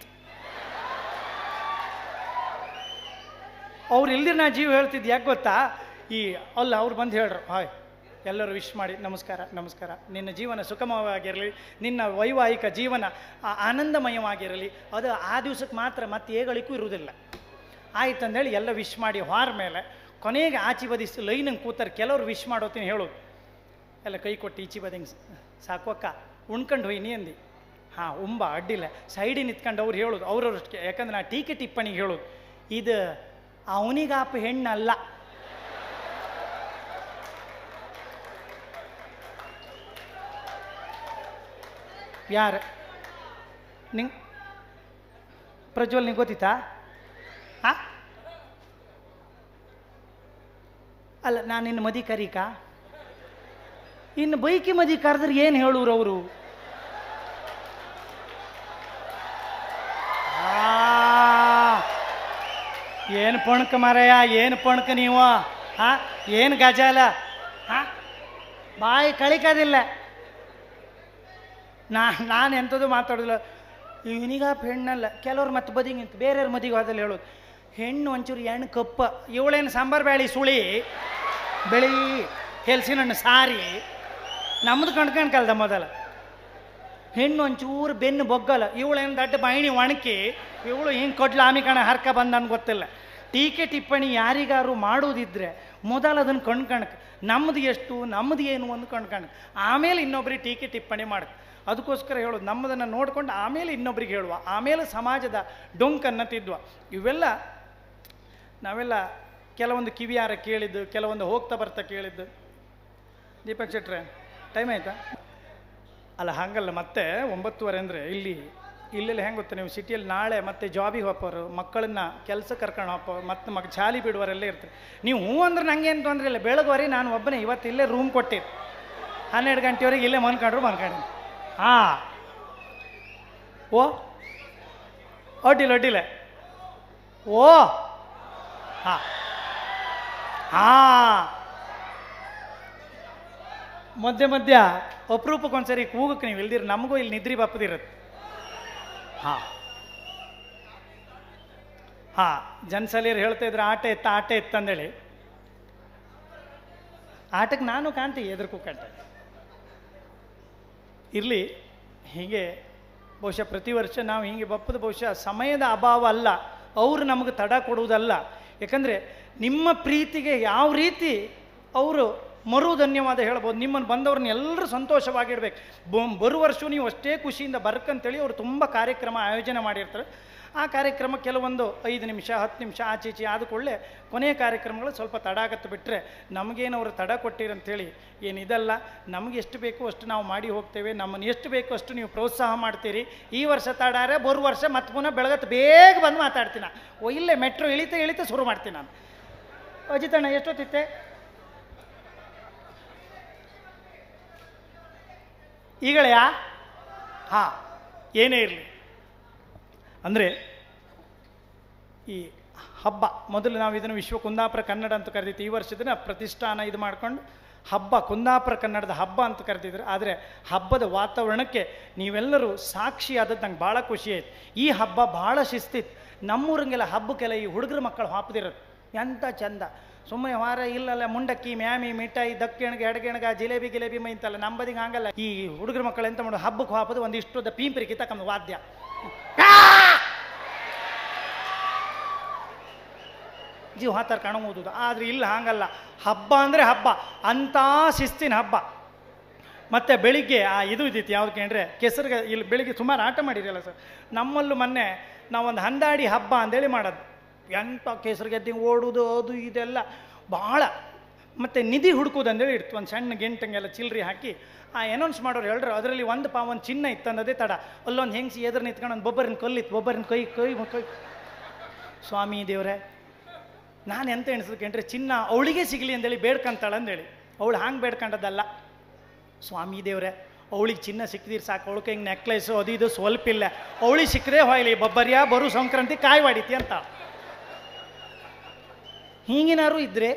ಅವ್ರು ಇಲ್ದಿರ ನಾ ಜೀವ ಹೇಳ್ತಿದ್ದು ಯಾಕೆ ಗೊತ್ತಾ ಈ ಅಲ್ಲ ಅವ್ರು ಬಂದು ಹೇಳ್ರು ಹಾಯ್ ಎಲ್ಲರೂ ವಿಶ್ ಮಾಡಿ ನಮಸ್ಕಾರ ನಮಸ್ಕಾರ ನಿನ್ನ ಜೀವನ ಸುಖಮವಾಗಿರಲಿ ನಿನ್ನ ವೈವಾಹಿಕ ಜೀವನ ಆ- ಆನಂದಮಯವಾಗಿರಲಿ ಅದು ಆ ದಿವಸಕ್ಕೆ ಮಾತ್ರ ಮತ್ತೆ ಏಗಳಿಗೂ ಇರುವುದಿಲ್ಲ ಆಯ್ತು ಅಂದೇಳಿ ಎಲ್ಲ ವಿಶ್ ಮಾಡಿ ಹೊರ ಮೇಲೆ ಕೊನೆಗೆ ಆಚೆ ಬದಿಸಿ ಲೈನಂಗೆ ಕೂತಾರೆ ಕೆಲವ್ರು ವಿಶ್ ಮಾಡೋತೀನಿ ಹೇಳೋದು ಎಲ್ಲ ಕೈ ಕೊಟ್ಟು ಈಚೆ ಬದಿಂಗೆ ಸಾಕೋಕ್ಕ ಉಣ್ಕೊಂಡು ಹೋಯ್ನಿ ಅಂದು ಹಾಂ ಉಂಬ ಅಡ್ಡಿಲ್ಲ ಸೈಡಿಗೆ ನಿಂತ್ಕೊಂಡು ಅವ್ರು ಹೇಳೋದು ಅವ್ರವ್ರು ಯಾಕಂದ್ರೆ ನಾ ಟೀಕೆ ಟಿಪ್ಪಣಿಗೆ ಹೇಳೋದು ಇದು ಅವನಿಗಾಪ ಹೆಣ್ಣಲ್ಲ ಯಾರು ನಿಂಗೆ ಪ್ರಜ್ವಲ್ ನಿಂಗೆ ಗೊತ್ತಿತ್ತಾ ಆ ಅಲ್ಲ ನಾನು ನಿನ್ನ ಮದಿ ಕರೀಕಾ ಇನ್ನು ಬೈಕಿ ಮದಿ ಕರೆದ್ರೆ ಏನು ಹೇಳೂರು ಅವರು ಏನು ಪಣಕ ಮಾರಯ್ಯ ಏನು ಪಣಕ ನೀವು ಹಾ ಏನು ಗಜಾಲ ಹಾ ಬಾಯಿ ಕಳಿಕೋದಿಲ್ಲ ನಾ ನಾನು ಎಂಥದ್ದು ಮಾತಾಡೋದಿಲ್ಲ ಇವನಿಗ ಹೆಣ್ಣಲ್ಲ ಕೆಲವ್ರು ಮತ್ತೆ ಬದಿಗೆ ನಿಂತು ಬೇರೆಯವ್ರ ಮದಿಗೆ ಹೋದಲ್ಲಿ ಹೇಳೋದು ಹೆಣ್ಣು ಒಂಚೂರು ಹೆಣ್ಣು ಕಪ್ಪ ಇವಳೇನು ಸಾಂಬಾರು ಬ್ಯಾಳಿ ಸುಳಿ ಬೆಳಿ ಹೆಲ್ಸಿನ ಹಣ್ಣು ಸಾರಿ ನಮ್ಮದು ಕಣ್ಕಂಡು ಕಲ್ದ ಮೊದಲ ಹೆಣ್ಣು ಒಂಚೂರು ಬೆನ್ನು ಬೊಗ್ಗಲ್ಲ ಇವಳೇನು ದಡ್ಡ ಬಾಯಿಣಿ ಒಣಕಿ ಇವಳು ಹಿಂಗೆ ಕೊಡ್ಲ ಆಮಿ ಕಣ ಹರ್ಕ ಬಂದನ್ ಗೊತ್ತಿಲ್ಲ ಟೀಕೆ ಟಿಪ್ಪಣಿ ಯಾರಿಗಾರು ಮಾಡೋದಿದ್ರೆ ಮೊದಲು ಅದನ್ನು ಕಣ್ಕಣಕ್ ನಮ್ಮದು ಎಷ್ಟು ನಮ್ಮದು ಏನು ಒಂದು ಕಣ್ಕಣಕ್ ಆಮೇಲೆ ಇನ್ನೊಬ್ರಿಗೆ ಟೀಕೆ ಟಿಪ್ಪಣಿ ಮಾಡಕ್ ಅದಕ್ಕೋಸ್ಕರ ಹೇಳೋದು ನಮ್ಮದನ್ನು ನೋಡ್ಕೊಂಡು ಆಮೇಲೆ ಇನ್ನೊಬ್ರಿಗೆ ಹೇಳುವ ಆಮೇಲೆ ಸಮಾಜದ ಡೊಂಕನ್ನು ತಿದ್ವ ಇವೆಲ್ಲ ನಾವೆಲ್ಲ ಕೆಲವೊಂದು ಕಿವಿಯಾರ ಕೇಳಿದ್ದು ಕೆಲವೊಂದು ಹೋಗ್ತಾ ಬರ್ತಾ ಕೇಳಿದ್ದು ದೀಪಕ್ ಶೆಟ್ರೆ ಟೈಮ್ ಆಯ್ತಾ ಅಲ್ಲ ಹಾಗಲ್ಲ ಮತ್ತೆ ಒಂಬತ್ತುವರೆ ಅಂದರೆ ಇಲ್ಲಿ ಇಲ್ಲೆಲ್ಲ ಹೆಂಗೆ ಗೊತ್ತಾ ನೀವು ಸಿಟಿಯಲ್ಲಿ ನಾಳೆ ಮತ್ತೆ ಜಾಬಿಗೆ ಹೋಗೋರು ಮಕ್ಕಳನ್ನ ಕೆಲಸ ಕರ್ಕೊಂಡು ಹೋಗೋರು ಮತ್ತೆ ಮಗ ಚಾಲಿ ಬಿಡುವರೆಲ್ಲ ಇರ್ತಾರೆ ನೀವು ಹ್ಞೂ ಅಂದ್ರೆ ನಂಗೇನು ತೊಂದರೆ ಇಲ್ಲ ಬೆಳಗುವರೆ ನಾನು ಒಬ್ಬನೇ ಇವತ್ತು ಇಲ್ಲೇ ರೂಮ್ ಕೊಟ್ಟಿದ್ದು ಹನ್ನೆರಡು ಗಂಟೆವರೆಗೆ ಇಲ್ಲೇ ಮನ್ಕೊಂಡ್ರು ಮನ್ಕೊಂಡಿ ಹಾಂ ಓ ಅಡ್ಡಿಲ್ಲ ಅಡ್ಡಿಲ್ಲ ಓ ಹಾಂ ಹಾಂ ಮಧ್ಯ ಮಧ್ಯ ಅಪರೂಪಕ್ಕೊಂದ್ಸರಿ ಕೂಗಕ್ಕೆ ನೀವು ಇಲ್ದಿರ ನಮಗೂ ಇಲ್ಲಿ ನಿದ್ರಿ ಬಪ್ಪದಿರುತ್ತೆ ಹಾಂ ಹಾಂ ಜನ್ಸಲಿಯರು ಹೇಳ್ತಾ ಇದ್ರೆ ಆಟ ಎತ್ತ ಆಟ ಎತ್ತ ಅಂದೇಳಿ ಆಟಕ್ಕೆ ನಾನು ಕಾಣ್ತೀವಿ ಎದುರು ಕೂಕಂಟ ಇರಲಿ ಹೀಗೆ ಬಹುಶಃ ಪ್ರತಿ ವರ್ಷ ನಾವು ಹೀಗೆ ಬಪ್ಪದ ಬಹುಶಃ ಸಮಯದ ಅಭಾವ ಅಲ್ಲ ಅವರು ನಮಗೆ ತಡ ಕೊಡುವುದಲ್ಲ ಯಾಕಂದರೆ ನಿಮ್ಮ ಪ್ರೀತಿಗೆ ಯಾವ ರೀತಿ ಅವರು ಮರು ಧನ್ಯವಾದ ಹೇಳ್ಬೋದು ನಿಮ್ಮನ್ನು ಬಂದವ್ರನ್ನ ಎಲ್ಲರೂ ಸಂತೋಷವಾಗಿಡ್ಬೇಕು ಬೊ- ಬರುವ ವರ್ಷ ನೀವು ಅಷ್ಟೇ ಖುಷಿಯಿಂದ ಬರ್ಕಂತೇಳಿ ಅವರು ತುಂಬ ಕಾರ್ಯಕ್ರಮ ಆಯೋಜನೆ ಮಾಡಿರ್ತಾರೆ ಆ ಕಾರ್ಯಕ್ರಮ ಕೆಲವೊಂದು ಐದು ನಿಮಿಷ ಹತ್ತು ನಿಮಿಷ ಆಚೆ ಈಚೆ ಆದ ಕೂಡಲೇ ಕೊನೆಯ ಕಾರ್ಯಕ್ರಮಗಳು ಸ್ವಲ್ಪ ತಡ ಆಗತ್ತೆ ಬಿಟ್ಟರೆ ನಮಗೇನು ಅವರು ತಡ ಕೊಟ್ಟಿರಂತೇಳಿ ಏನಿದಲ್ಲ ನಮಗೆ ಎಷ್ಟು ಬೇಕೋ ಅಷ್ಟು ನಾವು ಮಾಡಿ ಹೋಗ್ತೇವೆ ನಮ್ಮನ್ನು ಎಷ್ಟು ಬೇಕೋ ಅಷ್ಟು ನೀವು ಪ್ರೋತ್ಸಾಹ ಮಾಡ್ತೀರಿ ಈ ವರ್ಷ ತಡಾರೆ ಬರುವ ವರ್ಷ ಮತ್ತೆ ಪುನಃ ಬೆಳಗತ್ತು ಬೇಗ ಬಂದು ಮಾತಾಡ್ತೀನಿ ನಾನು. ಓ ಇಲ್ಲೇ ಮೆಟ್ರೋ ಇಳಿತಾ ಇಳಿತಾ ಶುರು ಮಾಡ್ತೀನಿ ನಾನು ಅಜಿತಣ್ಣ ಎಷ್ಟೊತ್ತಿತ್ತೆ ಈಗಳೆಯಾ ಹಾಂ ಏನೇ ಇರಲಿ ಅಂದರೆ ಈ ಹಬ್ಬ ಮೊದಲು ನಾವು ಇದನ್ನು ವಿಶ್ವ ಕುಂದಾಪುರ ಕನ್ನಡ ಅಂತ ಕರೆದಿತ್ತು ಈ ವರ್ಷದನ್ನ ಪ್ರತಿಷ್ಠಾನ ಇದು ಮಾಡ್ಕೊಂಡು ಹಬ್ಬ ಕುಂದಾಪುರ ಕನ್ನಡದ ಹಬ್ಬ ಅಂತ ಕರೆದಿದ್ರು ಆದರೆ ಹಬ್ಬದ ವಾತಾವರಣಕ್ಕೆ ನೀವೆಲ್ಲರೂ ಸಾಕ್ಷಿಯಾದದ್ದು ನಂಗೆ ಭಾಳ ಖುಷಿ ಆಯ್ತು ಈ ಹಬ್ಬ ಭಾಳ ಶಿಸ್ತಿತ್ತು ನಮ್ಮೂರಂಗೆಲ್ಲ ಹಬ್ಬಕ್ಕೆಲ್ಲ ಈ ಹುಡುಗರ ಮಕ್ಕಳು ಹಾಪದಿರೋದು ಎಂಥ ಚಂದ ಸುಮ್ಮನೆ ವಾರ ಇಲ್ಲಲ್ಲ ಮುಂಡಕ್ಕಿ ಮ್ಯಾಮಿ ಮಿಠಾಯಿ ದಕ್ಕಿಣಗೆ ಎಡಗೆಣಗ ಜಿಲೇಬಿ ಗಿಲೇಬಿ ಮೈ ಅಂತಲ್ಲ ನಂಬದಿಗೆ ಹಂಗಲ್ಲ ಈ ಹುಡುಗರ ಮಕ್ಕಳು ಎಂತ ಮಾಡೋದು ಹಬ್ಬಕ್ಕೆ ಹಾಪದು ಒಂದಿಷ್ಟು ಪೀಂಪರಿ ಕಿತ್ತಕ್ಕಂದು ವಾದ್ಯ ಜೀವ ಹಾತಾರ ಕಾಣಬಹುದು ಆದರೆ ಇಲ್ಲ ಹಾಗಲ್ಲ ಹಬ್ಬ ಅಂದರೆ ಹಬ್ಬ ಅಂಥ ಶಿಸ್ತಿನ ಹಬ್ಬ ಮತ್ತು ಬೆಳಿಗ್ಗೆ ಆ ಇದು ಇದ್ದಿತ್ತು ಯಾವ್ದಕ್ಕೆ ಅಂದರೆ ಕೆಸರಿಗೆ ಇಲ್ಲಿ ಬೆಳಿಗ್ಗೆ ಸುಮಾರು ಆಟ ಮಾಡಿರಲ್ಲ ಸರ್ ನಮ್ಮಲ್ಲೂ ಮೊನ್ನೆ ನಾವೊಂದು ಹಂದಾಡಿ ಹಬ್ಬ ಅಂತೇಳಿ ಮಾಡೋದು ಎಂಥ ಕೆಸರು ಗೆದ್ದಿಂಗೆ ಓಡುವುದು ಅದು ಇದೆಲ್ಲ ಭಾಳ ಮತ್ತು ನಿಧಿ ಹುಡುಕೋದು ಅಂತೇಳಿ ಇಡ್ತು ಒಂದು ಸಣ್ಣ ಗೆಂಟಂಗೆಲ್ಲ ಚಿಲ್ಲರಿ ಹಾಕಿ ಆ ಅನೌನ್ಸ್ ಮಾಡೋರು ಹೇಳ್ರು ಅದರಲ್ಲಿ ಒಂದು ಪಾ ಒಂದು ಚಿನ್ನ ಇತ್ತು ಅನ್ನೋದೇ ತಡ ಅಲ್ಲೊಂದು ಹೆಂಗ್ಸಿ ಎದುರು ನಿಂತ್ಕೊಂಡು ಒಂದು ಬೊಬ್ಬರಿನ ಕಲ್ಲಿತ್ತು ಬೊಬ್ಬರಿನ ಕೈ ಕೈ ಕೈ ಸ್ವಾಮಿ ದೇವ್ರೆ ನಾನು ಎಂತ ಎಣಿಸ್ಬೇಕಂದ್ರೆ ಚಿನ್ನ ಅವಳಿಗೆ ಸಿಗಲಿ ಅಂತೇಳಿ ಬೇಡ್ಕಂತಾಳೆ ಅಂದೇಳಿ ಅವಳು ಹಾಂಗೆ ಬೇಡ್ಕೊಂಡದ್ದಲ್ಲ ಸ್ವಾಮಿ ದೇವ್ರೆ ಅವಳಿಗೆ ಚಿನ್ನ ಸಿಕ್ಕಿದಿರ್ ಸಾಕು ಅವಳಿಗೆ ಹಿಂಗೆ ನೆಕ್ಲೆಸು ಅದು ಇದು ಸ್ವಲ್ಪ ಇಲ್ಲ ಅವಳಿಗೆ ಸಿಕ್ಕದೆ ಹೋಯ್ಲಿ ಬಬ್ಬರಿಯ ಬರು ಸಂಕ್ರಾಂತಿ ಕಾಯಿ ವಾಡಿತಿ ಅಂತ ಹೀಗಿನಾರು ಇದ್ರೆ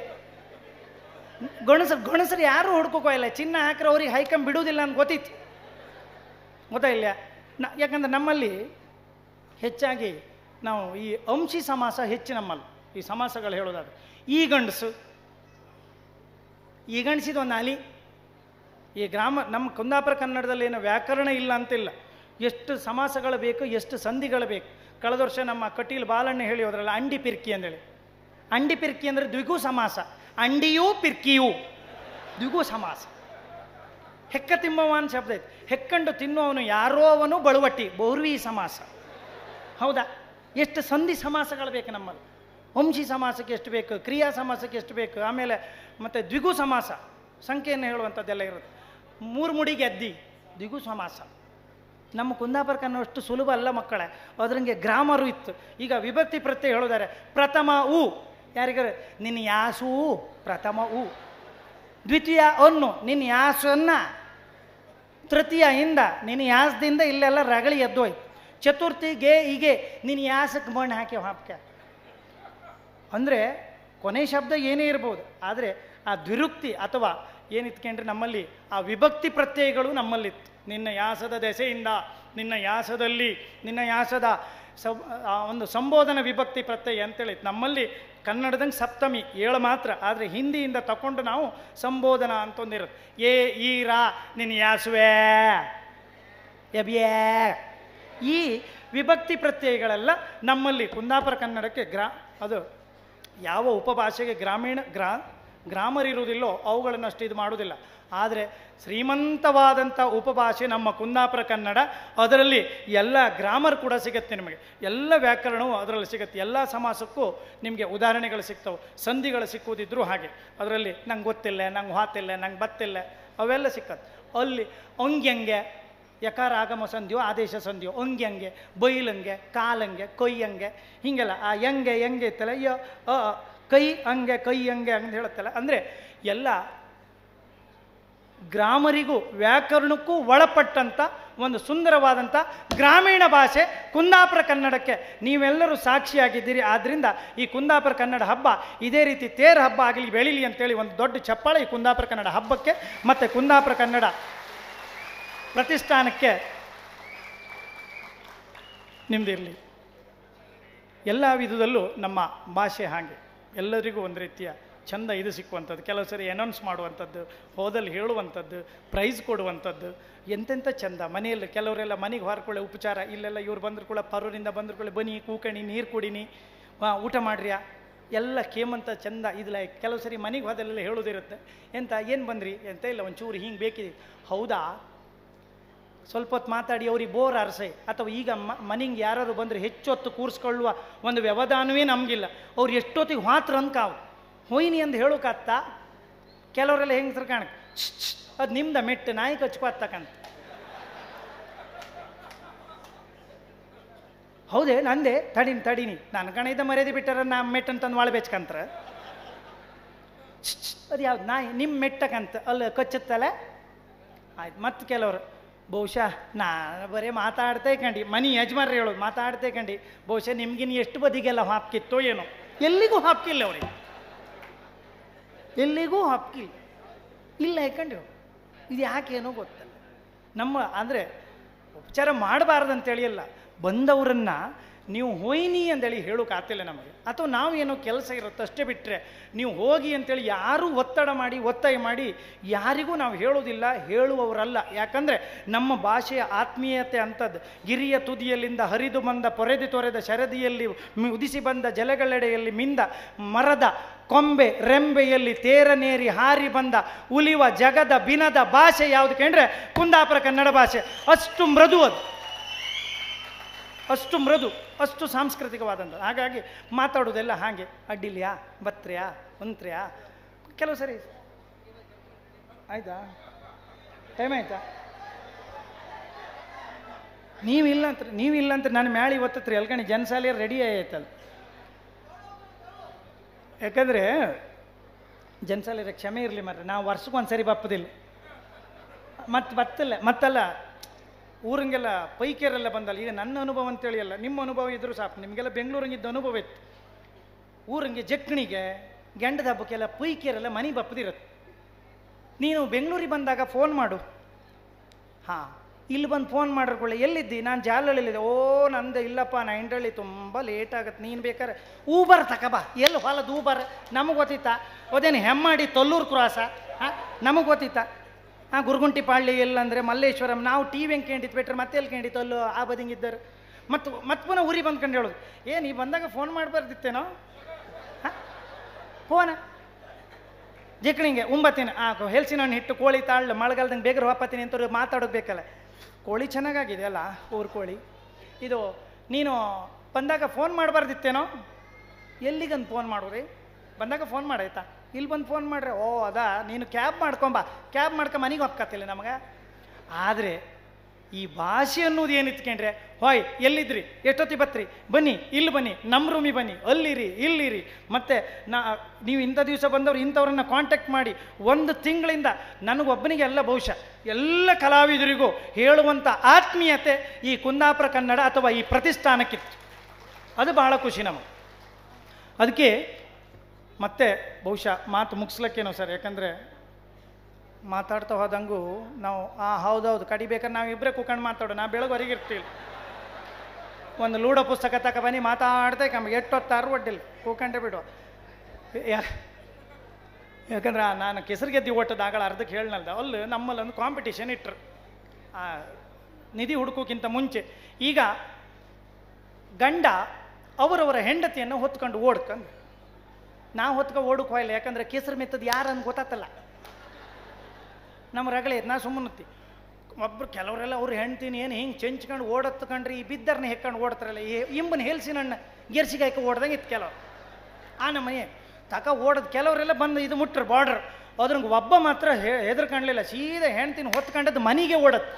ಗಣಸರು ಗಣಸರು ಯಾರು ಹುಡ್ಕೋಕೋ ಇಲ್ಲ ಚಿನ್ನ ಹಾಕ್ರೆ ಅವ್ರಿಗೆ ಹೈಕಂಬ್ ಬಿಡುವುದಿಲ್ಲ ಅಂತ ಗೊತ್ತಿತ್ತು ಗೊತ್ತಾಯಿಲ್ಲ ನ ಯಾಕಂದ್ರೆ ನಮ್ಮಲ್ಲಿ ಹೆಚ್ಚಾಗಿ ನಾವು ಈ ಅಂಶಿ ಸಮಾಸ ಹೆಚ್ಚು ನಮ್ಮಲ್ಲಿ ಈ ಸಮಾಸಗಳು ಹೇಳೋದಾದ್ರೆ ಈ ಗಂಡಸು ಈ ಗಂಡಸಿದ ಒಂದು ಅಲಿ ಈ ಗ್ರಾಮ ನಮ್ಮ ಕುಂದಾಪುರ ಕನ್ನಡದಲ್ಲಿ ಏನು ವ್ಯಾಕರಣ ಇಲ್ಲ ಅಂತಿಲ್ಲ ಎಷ್ಟು ಸಮಾಸಗಳು ಬೇಕು ಎಷ್ಟು ಸಂಧಿಗಳು ಬೇಕು ಕಳೆದ ವರ್ಷ ನಮ್ಮ ಕಟೀಲ್ ಬಾಲಣ್ಣ ಹೇಳಿ ಹೋದ್ರಲ್ಲ ಅಂಡಿ ಪಿರ್ಕಿ ಅಂದೇಳಿ ಅಂಡಿ ಪಿರ್ಕಿ ಅಂದರೆ ದ್ವಿಗು ಸಮಾಸ ಅಂಡಿಯೂ ಪಿರ್ಕಿಯೂ ದ್ವಿಗು ಸಮಾಸ ಹೆಕ್ಕ ತಿಮ್ಮವ ಅಂತ ಶಬ್ದ ಐತೆ ಹೆಕ್ಕಂಡು ತಿನ್ನುವವನು ಯಾರೋ ಅವನು ಬಳುವಟ್ಟಿ ಬಹುರ್ವಿ ಸಮಾಸ ಹೌದಾ ಎಷ್ಟು ಸಂಧಿ ಸಮಾಸಗಳು ಬೇಕು ನಮ್ಮಲ್ಲಿ ವಂಶಿ ಸಮಾಸಕ್ಕೆ ಎಷ್ಟು ಬೇಕು ಕ್ರಿಯಾ ಸಮಾಸಕ್ಕೆ ಎಷ್ಟು ಬೇಕು ಆಮೇಲೆ ಮತ್ತು ದ್ವಿಗು ಸಮಾಸ ಸಂಖ್ಯೆಯನ್ನು ಹೇಳುವಂಥದ್ದೆಲ್ಲ ಇರುತ್ತೆ ಮೂರು ಮುಡಿ ಗೆದ್ದಿ ದ್ವಿಗು ಸಮಾಸ ನಮ್ಮ ಕುಂದಾಪುರ ಕನ್ನಡ ಅಷ್ಟು ಸುಲಭ ಅಲ್ಲ ಮಕ್ಕಳೇ ಅದ್ರಂಗೆ ಗ್ರಾಮರು ಇತ್ತು ಈಗ ವಿಭಕ್ತಿ ಪ್ರತ್ಯಯ ಹೇಳೋದಾರೆ ಪ್ರಥಮ ಉ ಯಾರಿಗಾರ ನಿನ್ನ ಯಾಸು ಪ್ರಥಮ ಉ ದ್ವಿತೀಯ ಅನ್ನು ನಿನ್ನ ಯಾಸನ್ನ ತೃತೀಯ ಇಂದ ನಿನ್ನ ಯಾಸದಿಂದ ಇಲ್ಲೆಲ್ಲ ರಗಳಿ ಎದ್ದೋಯ್ತು ಚತುರ್ಥಿ ಗೆ ಹೀಗೆ ನಿನ್ನ ಯಾಸಕ್ಕೆ ಮಣ್ಣು ಹಾಕಿ ಹಾಪ್ಕೆ ಅಂದರೆ ಕೊನೆ ಶಬ್ದ ಏನೇ ಇರ್ಬೋದು ಆದರೆ ಆ ದ್ವಿರುಕ್ತಿ ಅಥವಾ ಏನಿತ್ಕೊಂಡ್ರೆ ನಮ್ಮಲ್ಲಿ ಆ ವಿಭಕ್ತಿ ಪ್ರತ್ಯಯಗಳು ನಮ್ಮಲ್ಲಿತ್ತು ನಿನ್ನ ಯಾಸದ ದೆಸೆಯಿಂದ ನಿನ್ನ ಯಾಸದಲ್ಲಿ ನಿನ್ನ ಯಾಸದ ಸಬ್ ಆ ಒಂದು ಸಂಬೋಧನ ವಿಭಕ್ತಿ ಪ್ರತ್ಯಯ ಅಂತೇಳಿ ನಮ್ಮಲ್ಲಿ ಕನ್ನಡದಂಗೆ ಸಪ್ತಮಿ ಏಳು ಮಾತ್ರ ಆದರೆ ಹಿಂದಿಯಿಂದ ತಗೊಂಡು ನಾವು ಸಂಬೋಧನ ಅಂತ ಒಂದಿರುತ್ತೆ ಏ ಈ ರಾ ನಿನ್ನ ಯಾಸುವೆ ಎಬ್ಯೇ ಈ ವಿಭಕ್ತಿ ಪ್ರತ್ಯಯಗಳೆಲ್ಲ ನಮ್ಮಲ್ಲಿ ಕುಂದಾಪುರ ಕನ್ನಡಕ್ಕೆ ಗ್ರಾ ಅದು ಯಾವ ಉಪಭಾಷೆಗೆ ಗ್ರಾಮೀಣ ಗ್ರಾ ಗ್ರಾಮರ್ ಇರುವುದಿಲ್ಲೋ ಅವುಗಳನ್ನು ಅಷ್ಟು ಇದು ಮಾಡುವುದಿಲ್ಲ ಆದರೆ ಶ್ರೀಮಂತವಾದಂಥ ಉಪಭಾಷೆ ನಮ್ಮ ಕುಂದಾಪುರ ಕನ್ನಡ ಅದರಲ್ಲಿ ಎಲ್ಲ ಗ್ರಾಮರ್ ಕೂಡ ಸಿಗುತ್ತೆ ನಿಮಗೆ ಎಲ್ಲ ವ್ಯಾಕರಣವು ಅದರಲ್ಲಿ ಸಿಗುತ್ತೆ ಎಲ್ಲ ಸಮಾಸಕ್ಕೂ ನಿಮಗೆ ಉದಾಹರಣೆಗಳು ಸಿಗ್ತವೆ ಸಂಧಿಗಳು ಸಿಕ್ಕುವುದಿದ್ರೂ ಹಾಗೆ ಅದರಲ್ಲಿ ನಂಗೆ ಗೊತ್ತಿಲ್ಲ ನಂಗೆ ಹಾತಿಲ್ಲ ನಂಗೆ ಬತ್ತಿಲ್ಲ ಅವೆಲ್ಲ ಸಿಕ್ಕತ್ತೆ ಅಲ್ಲಿ ಅಂಗ್ಯಂಗೆ ಯಕಾರ ಆಗಮ ಸಂಧಿಯೋ ಆದೇಶ ಸಂಧಿಯೋ ಅಂಗ್ಯಂಗೆ ಬೈಲಂಗೆ ಕಾಲಂಗೆ ಕೊಯ್ಯಂಗೆ ಹೀಗೆಲ್ಲ ಆ ಯಂಗೆ ಯಂಗೆ ಇತ್ತಲ್ಲ ಯ ಅ ಅ, ಕೈ ಹಂಗೆ ಕೈ ಹಂಗೆ ಅಂತ ಹೇಳುತ್ತಲ್ಲ ಅಂದರೆ ಎಲ್ಲ ಗ್ರಾಮರಿಗೂ ವ್ಯಾಕರಣಕ್ಕೂ ಒಳಪಟ್ಟಂಥ ಒಂದು ಸುಂದರವಾದಂಥ ಗ್ರಾಮೀಣ ಭಾಷೆ ಕುಂದಾಪುರ ಕನ್ನಡಕ್ಕೆ ನೀವೆಲ್ಲರೂ ಸಾಕ್ಷಿಯಾಗಿದ್ದೀರಿ ಆದ್ದರಿಂದ ಈ ಕುಂದಾಪುರ ಕನ್ನಡ ಹಬ್ಬ ಇದೇ ರೀತಿ ತೇರ್ ಹಬ್ಬ ಆಗಲಿ ಬೆಳೀಲಿ ಅಂತೇಳಿ ಒಂದು ದೊಡ್ಡ ಚಪ್ಪಾಳೆ ಈ ಕುಂದಾಪುರ ಕನ್ನಡ ಹಬ್ಬಕ್ಕೆ ಮತ್ತು ಕುಂದಾಪುರ ಕನ್ನಡ ಪ್ರತಿಷ್ಠಾನಕ್ಕೆ ನಿಮ್ದಿರಲಿ ಎಲ್ಲ ವಿಧದಲ್ಲೂ ನಮ್ಮ ಭಾಷೆ ಹಾಗೆ ಎಲ್ಲರಿಗೂ ಒಂದು ರೀತಿಯ ಚಂದ ಇದು ಸಿಕ್ಕುವಂಥದ್ದು ಕೆಲವು ಸರಿ ಅನೌನ್ಸ್ ಮಾಡುವಂಥದ್ದು ಹೋದಲ್ಲಿ ಹೇಳುವಂಥದ್ದು ಪ್ರೈಸ್ ಕೊಡುವಂಥದ್ದು ಎಂತೆಂಥ ಚಂದ ಮನೆಯಲ್ಲಿ ಕೆಲವರೆಲ್ಲ ಮನೆಗೆ ಹೊರಕೊಳ್ಳೆ ಉಪಚಾರ ಇಲ್ಲೆಲ್ಲ ಇವ್ರು ಬಂದ್ರು ಕೂಡ ಪರೂರಿಂದ ಬಂದ್ರು ಕೂಡ ಬನ್ನಿ ಕೂಕಣಿ ನೀರು ಕುಡಿನಿ ಆ, ಊಟ ಮಾಡ್ರಿಯಾ ಎಲ್ಲ ಕೇಮಂತ ಚಂದ ಇದಿಲ್ಲ ಕೆಲವು ಸರಿ ಮನೆಗೆ ಹೋದಲ್ಲೆಲ್ಲ ಹೇಳೋದಿರುತ್ತೆ ಎಂತ ಏನು ಬಂದ್ರಿ ಎಂತ ಇಲ್ಲ ಒಂಚೂರು ಹಿಂಗೆ ಬೇಕಿದೆ ಹೌದಾ ಸ್ವಲ್ಪ ಹೊತ್ತು ಮಾತಾಡಿ ಅವ್ರಿಗೆ ಬೋರ್ ಅರಸೆ ಅಥವಾ ಈಗ ಮ ಮನೆಗೆ ಯಾರು ಬಂದರೆ ಹೆಚ್ಚೊತ್ತು ಕೂರಿಸ್ಕೊಳ್ಳುವ ಒಂದು ವ್ಯವಧಾನವೇ ನಮಗಿಲ್ಲ ಅವ್ರು ಎಷ್ಟೊತ್ತಿಗೆ ಮಾತ್ರ ಅನ್ಕಾವು ಹೋಯ್ನಿ ಅಂತ ಹೇಳೋಕತ್ತ ಕೆಲವರೆಲ್ಲ ಹೆಂಗಸ್ರು ಕಾಣಕ್ಕೆ ಅದು ನಿಮ್ದ ಮೆಟ್ಟು ನಾಯಿ ಕಚ್ಕೊತ್ತಕ್ಕಂತ ಹೌದೇ ನಂದೆ ತಡೀನಿ ತಡೀನಿ ನಾನು ಕಣಿದ ಮರ್ಯಾದೆ ಬಿಟ್ಟಾರ ನಾ ಮೆಟ್ಟನ್ ತಂದು ಒಳ ಬೆಚ್ಕಂತ್ರ ಅದು ಯಾವ್ದು ನಾಯಿ ನಿಮ್ಮ ಮೆಟ್ಟಕಂತ ಅಲ್ಲಿ ಕಚ್ಚುತ್ತಲ್ಲ ಆಯ್ತು ಮತ್ತೆ ಕೆಲವರು ಬಹುಶಃ ನಾನು ಬರೀ ಮಾತಾಡ್ತೇ ಕಂಡು ಮನಿ ಯಜಮಾನ್ರು ಹೇಳೋದು ಮಾತಾಡ್ತೇ ಕಂಡು ಬಹುಶಃ ನಿಮ್ಗಿನ್ ಎಷ್ಟು ಬದಿಗೆಲ್ಲ ಹಾಪ್ಕಿತ್ತೋ ಏನೋ ಎಲ್ಲಿಗೂ ಹಾಪ್ಕಿಲ್ಲ ಅವ್ರಿಗೆ ಎಲ್ಲಿಗೂ ಹಾಪ್ಕಿಲ್ಲ ಇಲ್ಲ ಯಾಕಂಡ್ರಿ ಇದು ಯಾಕೇನೋ ಗೊತ್ತಲ್ಲ ನಮ್ಮ ಅಂದರೆ ಉಪಚಾರ ಮಾಡಬಾರ್ದು ಅಂತೇಳಿ ಅಲ್ಲ ಬಂದವರನ್ನು ನೀವು ಹೋಯ್ನಿ ಅಂತೇಳಿ ಹೇಳೋಕೆ ಆಗ್ತಿಲ್ಲ ನಮಗೆ ಅಥವಾ ನಾವೇನೋ ಕೆಲಸ ಇರುತ್ತೆ ಅಷ್ಟೇ ಬಿಟ್ಟರೆ ನೀವು ಹೋಗಿ ಅಂತೇಳಿ ಯಾರೂ ಒತ್ತಡ ಮಾಡಿ ಒತ್ತಾಯ ಮಾಡಿ ಯಾರಿಗೂ ನಾವು ಹೇಳೋದಿಲ್ಲ ಹೇಳುವವರಲ್ಲ ಯಾಕಂದರೆ ನಮ್ಮ ಭಾಷೆಯ ಆತ್ಮೀಯತೆ ಅಂಥದ್ದು ಗಿರಿಯ ತುದಿಯಲ್ಲಿಂದ ಹರಿದು ಬಂದ ಪೊರೆದು ತೊರೆದ ಶರದಿಯಲ್ಲಿ ಮಿ- ಉದಿಸಿ ಬಂದ ಜಲಗಳೆಡೆಯಲ್ಲಿ ಮಿಂದ ಮರದ ಕೊಂಬೆ ರೆಂಬೆಯಲ್ಲಿ ತೇರನೇರಿ ಹಾರಿ ಬಂದ ಉಲಿವ ಜಗದ ಬಿನದ ಭಾಷೆ ಯಾವುದು ಕೇಂದ್ರೆ ಕುಂದಾಪುರ ಕನ್ನಡ ಭಾಷೆ ಅಷ್ಟು ಮೃದು ಅದು ಅಷ್ಟು ಮೃದು ಅಷ್ಟು ಸಾಂಸ್ಕೃತಿಕವಾದಂಥ ಹಾಗಾಗಿ ಮಾತಾಡೋದೆಲ್ಲ ಹಾಗೆ ಅಡ್ಡಿಲ್ಯಾ ಬತ್ರ್ಯಾ ಒಂತ್ರ್ಯಾ ಕೆಲವು ಸರಿ ಆಯ್ತಾ ಟೈಮ್ ಆಯ್ತಾ ನೀವಿಲ್ಲ ಅಂತ ನೀವಿಲ್ಲ ಅಂತ ನಾನು ಮ್ಯಾಳಿ ಒತ್ತತ್ರಿ ಎಲ್ಕಣಿ ಜನಸಾಲಿ ರೆಡಿ ಆಯ್ತಲ್ಲ ಯಾಕಂದರೆ ಜನಸಾಲಿರ ಕ್ಷಮೆ ಇರಲಿ ಮಾರ್ರೆ ನಾವು ವರ್ಷಕ್ಕೆ ಒಂದು ಸರಿ ಬಪ್ಪದಿಲ್ಲ ಮತ್ತು ಬತ್ತಲ್ಲ ಮತ್ತಲ್ಲ ಊರಂಗೆಲ್ಲ ಪೈಕಿಯರೆಲ್ಲ ಬಂದಲ್ಲ ಈಗ ನನ್ನ ಅನುಭವ ಅಂತೇಳಿ ಅಲ್ಲ ನಿಮ್ಮ ಅನುಭವ ಇದ್ರೂ ಸಾಕು ನಿಮಗೆಲ್ಲ ಬೆಂಗಳೂರಂಗಿದ್ದ ಅನುಭವ ಇತ್ತು ಊರಂಗೆ ಜಕ್ಣಿಗೆ ಗಂಡದ ಹಬ್ಬಕ್ಕೆಲ್ಲ ಪೈಕಿಯರೆಲ್ಲ ಮನೆ ಬಪ್ಪದಿರುತ್ತೆ ನೀನು ಬೆಂಗಳೂರಿಗೆ ಬಂದಾಗ ಫೋನ್ ಮಾಡು ಹಾಂ ಇಲ್ಲಿ ಬಂದು ಫೋನ್ ಮಾಡಿರ್ಕೊಳ್ಳಿ ಎಲ್ಲಿದ್ದಿ ನಾನು ಜಾಲಹಳ್ಳಿಲಿದ್ದೆ ಓ ನಂದು ಇಲ್ಲಪ್ಪ ನಾ ಇಂಡ್ರಳ್ಳಿ ತುಂಬ ಲೇಟ್ ಆಗತ್ತೆ ನೀನು ಬೇಕಾದ್ರೆ ಊಬರ್ ತಕಬಾ ಎಲ್ಲಿ ಹೊಲದ ಊಬರ್ ನಮಗೆ ಗೊತ್ತಿತ್ತಾ ಅದೇನು ಹೆಮ್ಮಾಡಿ ತೊಲ್ಲೂರು ಕ್ರಾಸ ಹಾಂ ನಮಗೆ ಗೊತ್ತಿತ್ತಾ ಹಾಂ ಗುರುಗುಂಟಿ ಪಾಳ್ಯ ಎಲ್ಲಂದ್ರೆ ಮಲ್ಲೇಶ್ವರಂ ನಾವು ಟಿ ವಿ ಹೆಂಗೆ ಕೇಂಡಿತ್ ಬಿಟ್ರೆ ಮತ್ತೆ ಎಲ್ಲಿ ಕೇಂಡಿತ್ತು ಅಲ್ಲೋ ಆ ಬದಿಂಗಿದ್ದರು ಮತ್ತು ಮತ್ತೆ ಪುನಃ ಉರಿ ಬಂದ್ಕೊಂಡು ಹೇಳೋದು ಏನು ಈ ಬಂದಾಗ ಫೋನ್ ಮಾಡಬಾರ್ದಿತ್ತೇನೋ ಫೋನ ಜಿಕ್ಣಿಂಗೆ ಉಂಬತ್ತೀನಿ ಆ ಹೆಲ್ಸಿನ ಹಣ್ಣು ಹಿಟ್ಟು ಕೋಳಿ ತಾಳ್ಳು ಮಳೆಗಾಲದಂಗೆ ಬೇಗ ವಾಪತ್ತೀನಿ ಅಂತ ಮಾತಾಡೋದು ಬೇಕಲ್ಲ ಕೋಳಿ ಚೆನ್ನಾಗಾಗಿದೆ ಅಲ್ಲ ಊರು ಕೋಳಿ ಇದು ನೀನು ಬಂದಾಗ ಫೋನ್ ಮಾಡಬಾರ್ದಿತ್ತೇನೋ ಎಲ್ಲಿಗಂದು ಫೋನ್ ಮಾಡೋರಿ ಬಂದಾಗ ಫೋನ್ ಮಾಡಾಯ್ತಾ ಇಲ್ಲಿ ಬಂದು ಫೋನ್ ಮಾಡ್ರೆ ಓ ಅದಾ ನೀನು ಕ್ಯಾಬ್ ಮಾಡ್ಕೊಂಬ ಕ್ಯಾಬ್ ಮಾಡ್ಕೊಂಬ ಮನೆಗೆ ಹೋಗ್ಕತ್ತಿಲ್ಲ ನಮಗೆ ಆದರೆ ಈ ಭಾಷೆ ಅನ್ನೋದು ಏನು ಇತ್ಕೊಂಡ್ರೆ ಹೋಯ್ ಎಲ್ಲಿದ್ರಿ ಎಷ್ಟೊತ್ತಿ ಬತ್ರಿ ಬನ್ನಿ ಇಲ್ಲಿ ಬನ್ನಿ ನಮ್ಮ ರೂಮಿಗೆ ಬನ್ನಿ ಅಲ್ಲಿರಿ ಇಲ್ಲಿರಿ ಮತ್ತೆ ನಾ ನೀವು ಇಂಥ ದಿವಸ ಬಂದವ್ರು ಇಂಥವ್ರನ್ನ ಕಾಂಟ್ಯಾಕ್ಟ್ ಮಾಡಿ ಒಂದು ತಿಂಗಳಿಂದ ನನಗೊಬ್ಬನಿಗೆ ಎಲ್ಲ ಬಹುಶಃ ಎಲ್ಲ ಕಲಾವಿದರಿಗೂ ಹೇಳುವಂಥ ಆತ್ಮೀಯತೆ ಈ ಕುಂದಾಪುರ ಕನ್ನಡ ಅಥವಾ ಈ ಪ್ರತಿಷ್ಠಾನಕ್ಕಿತ್ತು ಅದು ಬಹಳ ಖುಷಿ ನಮಗೆ ಅದಕ್ಕೆ ಮತ್ತೆ ಬಹುಶಃ ಮಾತು ಮುಗಿಸ್ಲಿಕ್ಕೇನೋ ಸರ್ ಯಾಕಂದರೆ ಮಾತಾಡ್ತಾ ಹೋದಂಗೂ ನಾವು ಆ ಹೌದೌದು ಕಡಿಬೇಕಾದ್ರೆ ನಾವು ಇಬ್ಬರೇ ಕೂಕೊಂಡು ಮಾತಾಡೋ ನಾ ಬೆಳಗ್ವರೆಗೆ ಇರ್ತೀವಿ ಒಂದು ಲೂಡೋ ಪುಸ್ತಕ ತಕ ಬನ್ನಿ ಮಾತಾಡ್ತಾ ಕಮ್ಗೆ ಎಷ್ಟೊತ್ತಾರು ಒಡ್ಡಿಲ್ಲ ಕೂಕೊಂಡೆ ಬಿಡು ಯಾ ಯಾಕಂದ್ರೆ ನಾನು ಕೆಸರು ಗೆದ್ದಿ ಓಟದ ಆಗಳ ಅರ್ಧಕ್ಕೆ ಹೇಳನಲ್ದ ಅಲ್ಲಿ ನಮ್ಮಲ್ಲಿ ಒಂದು ಕಾಂಪಿಟೇಷನ್ ಇಟ್ರು ಆ, ನಿಧಿ ಹುಡುಕೋಕ್ಕಿಂತ ಮುಂಚೆ ಈಗ ಗಂಡ ಅವರವರ ಹೆಂಡತಿಯನ್ನು ಹೊತ್ಕೊಂಡು ಓಡ್ಕಂಡು ನಾವು ಹೊತ್ಕೊ ಓಡಕ್ಕೆ ಹೋಗಿಲ್ಲ ಯಾಕಂದ್ರೆ ಕೇಸರಿ ಮೆತ್ತದ ಯಾರು ಅಂತ ಗೊತ್ತಾತಲ್ಲ ನಮ್ಮ ರಗಳೆ ನಾ ಸುಮ್ಮನತ್ತಿ ಒಬ್ರು ಕೆಲವರೆಲ್ಲ ಅವ್ರು ಹೆಣ್ತೀನಿ ಏನು ಹಿಂಗೆ ಚೆಂಚ್ಕೊಂಡು ಓಡತ್ಕೊಂಡ್ರಿ ಈ ಬಿದ್ದರ್ನ ಹೆಕ್ಕೊಂಡು ಓಡ್ತಾರಲ್ಲ ಈ ಇಂಬನ ಹೆಲ್ಸಿನಣ್ಣ ಗೆರ್ಸಿಗೆ ಹಾಕಿ ಓಡ್ದಂಗೆ ಇತ್ತು ಕೆಲವು ಆ ನಮ್ಮನೆ ತಕ ಓಡೋದು ಕೆಲವರೆಲ್ಲ ಬಂದು ಇದು ಮುಟ್ರು ಬಾರ್ಡ್ರ್ ಅದ್ರಂಗೆ ಒಬ್ಬ ಮಾತ್ರ ಹೆದರ್ಕೊಂಡ್ಲಿಲ್ಲ ಸೀದಾ ಹೆಣ್ತಿನ ಹೊತ್ಕೊಂಡದ್ದು ಮನೆಗೆ ಓಡತ್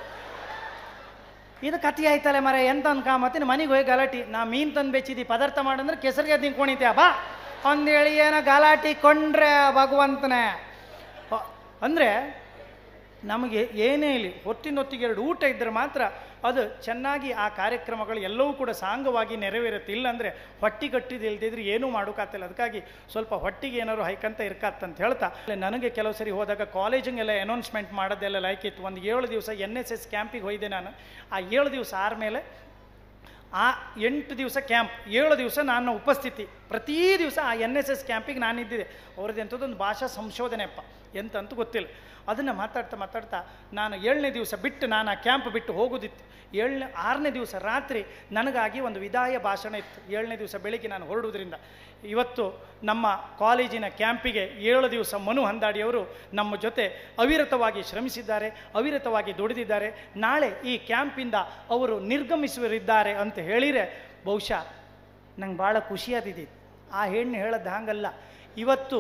ಇದು ಕತಿ ಆಯ್ತಲ್ಲ ಮರ ಎಂತ ಅನ್ಕಾಮತ್ತಿನ ಮನೆಗೆ ಹೋಗಿ ಗಲಾಟಿ ನಾ ಮೀನು ತಂದು ಬೆಚ್ಚಿದಿ ಪದಾರ್ಥ ಮಾಡಂದ್ರೆ ಕೆಸರಿಗೆ ನಿಂಗೆ ಕುಣಿತೆ ಬಾ ಅಂದೇಳಿ ಏನೋ ಗಲಾಟಿ ಕೊಂಡ್ರೆ ಭಗವಂತನೇ ಅ- ಅಂದ್ರೆ ನಮಗೆ ಏನೇ ಇಲ್ಲಿ ಹೊತ್ತಿನೊತ್ತಿಗೆ ಎರಡು ಊಟ ಇದ್ದರೆ ಮಾತ್ರ ಅದು ಚೆನ್ನಾಗಿ ಆ ಕಾರ್ಯಕ್ರಮಗಳು ಎಲ್ಲವೂ ಕೂಡ ಸಾಂಗವಾಗಿ ನೆರವೇರುತ್ತೆ ಇಲ್ಲಾಂದರೆ ಹೊಟ್ಟಿ ಕಟ್ಟಿದ್ದು ಇಲ್ದಿದ್ರೆ ಏನೂ ಮಾಡೋಕ್ಕಾಗ್ತಿಲ್ಲ ಅದಕ್ಕಾಗಿ ಸ್ವಲ್ಪ ಹೊಟ್ಟಿಗೆ ಏನಾದ್ರು ಹೈಕಂತ ಇರ್ಕಾತ್ತಂತ ಹೇಳ್ತಾ ಅಲ್ಲೇ ನನಗೆ ಕೆಲವು ಸರಿ ಹೋದಾಗ ಕಾಲೇಜಿಗೆಲ್ಲ ಅನೌನ್ಸ್ಮೆಂಟ್ ಮಾಡೋದೆಲ್ಲ ಲೈಕ್ ಇತ್ತು ಒಂದು ಏಳು ದಿವಸ ಎನ್ ಎಸ್ ಎಸ್ ಕ್ಯಾಂಪಿಗೆ ಹೋಯ್ದೆ ನಾನು ಆ ಏಳು ದಿವಸ ಆದಮೇಲೆ ಆ ಎಂಟು ದಿವಸ ಕ್ಯಾಂಪ್ ಏಳು ದಿವಸ ನಾನು ಉಪಸ್ಥಿತಿ ಪ್ರತಿ ದಿವಸ ಆ ಎನ್ ಎಸ್ ಎಸ್ ಕ್ಯಾಂಪಿಗೆ ನಾನಿದ್ದಿದ್ದೆ ಅವ್ರದ್ದು ಎಂಥದ್ದೊಂದು ಭಾಷಾ ಸಂಶೋಧನೆಯಪ್ಪ ಎಂತಂತೂ ಗೊತ್ತಿಲ್ಲ ಅದನ್ನು ಮಾತಾಡ್ತಾ ಮಾತಾಡ್ತಾ ನಾನು ಏಳನೇ ದಿವಸ ಬಿಟ್ಟು ನಾನು ಆ ಕ್ಯಾಂಪ್ ಬಿಟ್ಟು ಹೋಗೋದಿತ್ತು ಏಳನೇ ಆರನೇ ದಿವಸ ರಾತ್ರಿ ನನಗಾಗಿ ಒಂದು ವಿದಾಯ ಭಾಷಣ ಇತ್ತು ಏಳನೇ ದಿವಸ ಬೆಳಿಗ್ಗೆ ನಾನು ಹೊರಡುವುದರಿಂದ ಇವತ್ತು ನಮ್ಮ ಕಾಲೇಜಿನ ಕ್ಯಾಂಪಿಗೆ ಏಳು ದಿವಸ ಮನು ಹಂದಾಡಿಯವರು ನಮ್ಮ ಜೊತೆ ಅವಿರತವಾಗಿ ಶ್ರಮಿಸಿದ್ದಾರೆ ಅವಿರತವಾಗಿ ದುಡಿದಿದ್ದಾರೆ ನಾಳೆ ಈ ಕ್ಯಾಂಪಿಂದ ಅವರು ನಿರ್ಗಮಿಸುವರಿದ್ದಾರೆ ಅಂತ ಹೇಳಿದರೆ ಬಹುಶಃ ನಂಗೆ ಭಾಳ ಖುಷಿಯಾದಿದ್ದು ಆ ಹೆಣ್ಣು ಹೇಳದ್ದು ಹಂಗಲ್ಲ ಇವತ್ತು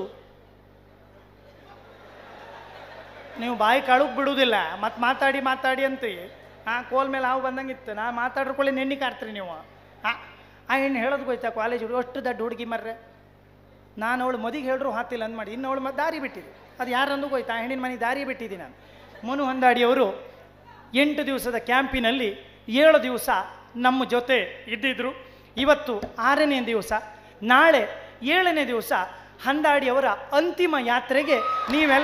ನೀವು ಬಾಯಿ ಕಳುಗ್ ಬಿಡುವುದಿಲ್ಲ ಮತ್ತು ಮಾತಾಡಿ ಮಾತಾಡಿ ಅಂತೀವಿ ಆ ಕೋಲ್ ಮೇಲೆ ಹಾವು ಬಂದಂಗಿತ್ತು ನಾ ಮಾತಾಡ್ಕೊಳ್ಳಿ ನೆನ್ನಿ ಕಾಡ್ತೀರಿ ನೀವು ಆ ಆ ಹೆಣ್ಣು ಹೇಳೋದು ಹೋಯ್ತಾ ಕಾಲೇಜ್ ಹುಡುಗ ಅಷ್ಟು ದೊಡ್ಡ ಹುಡುಗಿ ಮರ್ರೆ ನಾನು ಅವಳು ಮದಿಗೆ ಹೇಳ್ರು ಹಾತಿಲ್ಲ ಅಂದ್ ಮಾಡಿ ಇನ್ನು ಅವಳು ಮತ್ತೆ ದಾರಿ ಬಿಟ್ಟಿದ್ದು ಅದು ಯಾರಂದು ಹೋಯ್ತು ಆ ಹೆಣ್ಣಿನ ಮನೆಗೆ ದಾರಿ ಬಿಟ್ಟಿದ್ದೆ ನಾನು ಮನು ಹೊಂದಾಡಿಯವರು ಎಂಟು ದಿವಸದ ಕ್ಯಾಂಪಿನಲ್ಲಿ ಏಳು ದಿವಸ ನಮ್ಮ ಜೊತೆ ಇದ್ದಿದ್ರು ಇವತ್ತು ಆರನೇ ದಿವಸ ನಾಳೆ ಏಳನೇ ದಿವಸ ಹಂದಾಡಿಯವರ ಅಂತಿಮ ಯಾತ್ರೆಗೆ ನೀವೆಲ್ಲ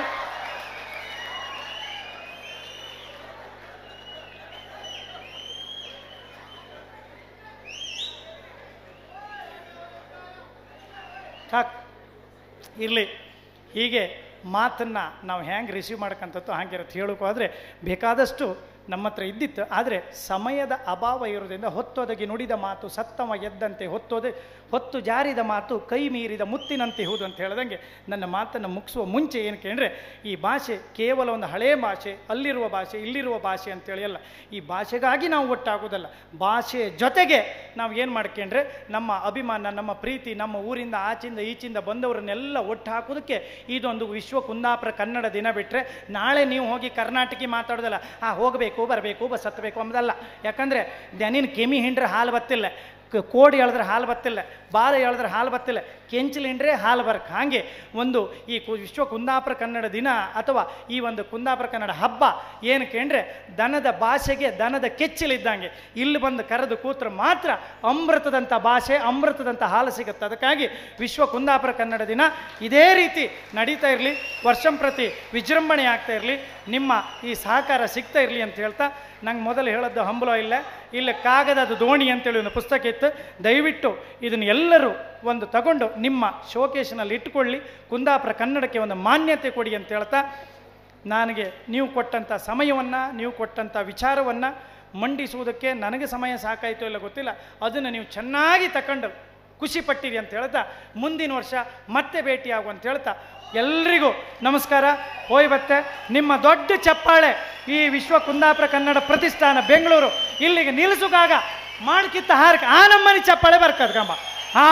ಸಾಕು ಇರಲಿ ಹೀಗೆ ಮಾತನ್ನು ನಾವು ಹೆಂಗೆ ರಿಸೀವ್ ಮಾಡ್ಕೊಂತತ್ತು ಹಾಗಿರತ್ತೆ ಹೇಳೋಕೆ ಹೋದರೆ ಬೇಕಾದಷ್ಟು ನಮ್ಮ ಹತ್ರ ಇದ್ದಿತ್ತು ಆದರೆ ಸಮಯದ ಅಭಾವ ಇರೋದ್ರಿಂದ ಹೊತ್ತೊದಗಿ ನುಡಿದ ಮಾತು ಸತ್ತಮ ಎದ್ದಂತೆ ಹೊತ್ತೋದೆ ಹೊತ್ತು ಜಾರಿದ ಮಾತು ಕೈ ಮೀರಿದ ಮುತ್ತಿನಂತೆ ಇಹುದು ಅಂತ ಹೇಳ್ದಂಗೆ ನನ್ನ ಮಾತನ್ನು ಮುಗಿಸುವ ಮುಂಚೆ ಏನು ಕೇಳಿದ್ರೆ ಈ ಭಾಷೆ ಕೇವಲ ಒಂದು ಹಳೆಯ ಭಾಷೆ ಅಲ್ಲಿರುವ ಭಾಷೆ ಇಲ್ಲಿರುವ ಭಾಷೆ ಅಂತೇಳಿ ಅಲ್ಲ ಈ ಭಾಷೆಗಾಗಿ ನಾವು ಒಟ್ಟಾಗೋದಲ್ಲ ಭಾಷೆಯ ಜೊತೆಗೆ ನಾವು ಏನು ಮಾಡ್ಕೊಂಡ್ರೆ ನಮ್ಮ ಅಭಿಮಾನ ನಮ್ಮ ಪ್ರೀತಿ ನಮ್ಮ ಊರಿಂದ ಆಚಿಂದ ಈಚಿಂದ ಬಂದವರನ್ನೆಲ್ಲ ಒಟ್ಟು ಹಾಕೋದಕ್ಕೆ ಇದೊಂದು ವಿಶ್ವ ಕುಂದಾಪುರ ಕನ್ನಡ ದಿನ ಬಿಟ್ಟರೆ ನಾಳೆ ನೀವು ಹೋಗಿ ಕರ್ನಾಟಕಿ ಮಾತಾಡೋದಲ್ಲ ಆ ಹೋಗಬೇಕು ಬರಬೇಕು ಬಸ್ ಹತ್ತಬೇಕು ಅನ್ನೋದಲ್ಲ ಯಾಕಂದರೆ ದನಿನ ಕೆಮಿ ಹಿಂಡ್ರೆ ಹಾಲು ಬತ್ತಿಲ್ಲ ಕ- ಕೋಡಿ ಎಳೆದ್ರೆ ಹಾಲು ಬತ್ತಿಲ್ಲ ಬಾಲ ಎಳೆದ್ರೆ ಹಾಲು ಬತ್ತಿಲ್ಲ ಕೆಂಚಲು ಹಿಂಡ್ರೆ ಹಾಲು ಬರ್ಕ್ ಹಾಗೆ ಒಂದು ಈ ಕು ವಿಶ್ವ ಕುಂದಾಪುರ ಕನ್ನಡ ದಿನ ಅಥವಾ ಈ ಒಂದು ಕುಂದಾಪುರ ಕನ್ನಡ ಹಬ್ಬ ಏನು ಕೇಂದ್ರೆ ದನದ ಭಾಷೆಗೆ ದನದ ಕೆಚ್ಚಲಿದ್ದಂಗೆ ಇಲ್ಲಿ ಬಂದು ಕರೆದು ಕೂತ್ರೆ ಮಾತ್ರ ಅಮೃತದಂಥ ಭಾಷೆ ಅಮೃತದಂಥ ಹಾಲು ಸಿಗುತ್ತೆ ಅದಕ್ಕಾಗಿ ವಿಶ್ವ ಕುಂದಾಪುರ ಕನ್ನಡ ದಿನ ಇದೇ ರೀತಿ ನಡೀತಾ ಇರಲಿ ವರ್ಷಂಪ್ರತಿ ವಿಜೃಂಭಣೆ ಆಗ್ತಾ ಇರಲಿ ನಿಮ್ಮ ಈ ಸಹಕಾರ ಸಿಗ್ತಾ ಇರಲಿ ಅಂತ ಹೇಳ್ತಾ ನಂಗೆ ಮೊದಲು ಹೇಳೋದು ಹಂಬಲ ಇಲ್ಲ ಇಲ್ಲ ಕಾಗದದ ದೋಣಿ ಅಂತೇಳಿ ಒಂದು ಪುಸ್ತಕ ಇತ್ತು ದಯವಿಟ್ಟು ಇದನ್ನು ಎಲ್ಲರೂ ಒಂದು ತಗೊಂಡು ನಿಮ್ಮ ಶೋಕೇಶನಲ್ಲಿ ಇಟ್ಟುಕೊಳ್ಳಿ ಕುಂದಾಪುರ ಕನ್ನಡಕ್ಕೆ ಒಂದು ಮಾನ್ಯತೆ ಕೊಡಿ ಅಂತ ಹೇಳ್ತಾ ನನಗೆ ನೀವು ಕೊಟ್ಟಂಥ ಸಮಯವನ್ನು ನೀವು ಕೊಟ್ಟಂಥ ವಿಚಾರವನ್ನು ಮಂಡಿಸುವುದಕ್ಕೆ ನನಗೆ ಸಮಯ ಸಾಕಾಯಿತು ಇಲ್ಲ ಗೊತ್ತಿಲ್ಲ ಅದನ್ನು ನೀವು ಚೆನ್ನಾಗಿ ತಕೊಂಡು ಖುಷಿ ಪಟ್ಟಿರಿ ಅಂತ ಹೇಳ್ತಾ ಮುಂದಿನ ವರ್ಷ ಮತ್ತೆ ಭೇಟಿಯಾಗು ಅಂತ ಹೇಳ್ತಾ ಎಲ್ರಿಗೂ ನಮಸ್ಕಾರ ಹೋಯ್ ಬತ್ತೆ ನಿಮ್ಮ ದೊಡ್ಡ ಚಪ್ಪಾಳೆ ಈ ವಿಶ್ವ ಕುಂದಾಪುರ ಕನ್ನಡ ಪ್ರತಿಷ್ಠಾನ ಬೆಂಗಳೂರು ಇಲ್ಲಿಗೆ ನಿಲ್ಲಿಸುವಾಗ ಮಾಡ್ಕಿತ್ತ ಹಾರಕ ಆ ನಮ್ಮನಿ ಚಪ್ಪಾಳೆ ಬರ್ಕದ್ ಗಂಬ ಹಾ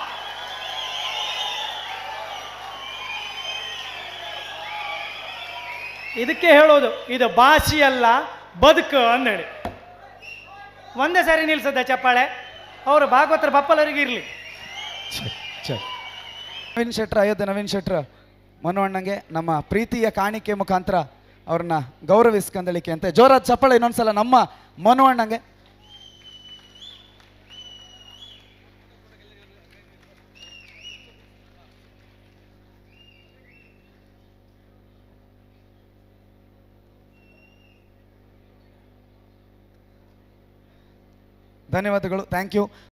ಇದಕ್ಕೆ ಹೇಳೋದು ಇದು ಭಾಷೆ ಅಲ್ಲ ಬದುಕು ಅಂದೇಳಿ ಒಂದೇ ಸಾರಿ ನಿಲ್ಸದ ಚಪ್ಪಾಳೆ ಅವರು ಭಾಗವತರ ಬಪ್ಪಲರಿಗೆ ಇರಲಿ ನವೀನ್ ಶೆಟ್ರ ಅಯೋಧ್ಯೆ ನವೀನ್ ಶೆಟ್ರ ಮನೋಣ್ಣಂಗೆ ನಮ್ಮ ಪ್ರೀತಿಯ ಕಾಣಿಕೆ ಮುಖಾಂತರ ಅವ್ರನ್ನ ಗೌರವಿಸ್ಕೊಂಡಳಿಕೆ ಅಂತ ಜೋರಾದ ಚಪ್ಪಾಳೆ ಇನ್ನೊಂದ್ಸಲ ನಮ್ಮ ಮನೋಣ್ಣಂಗೆ ಧನ್ಯವಾದಗಳು ಥ್ಯಾಂಕ್ ಯು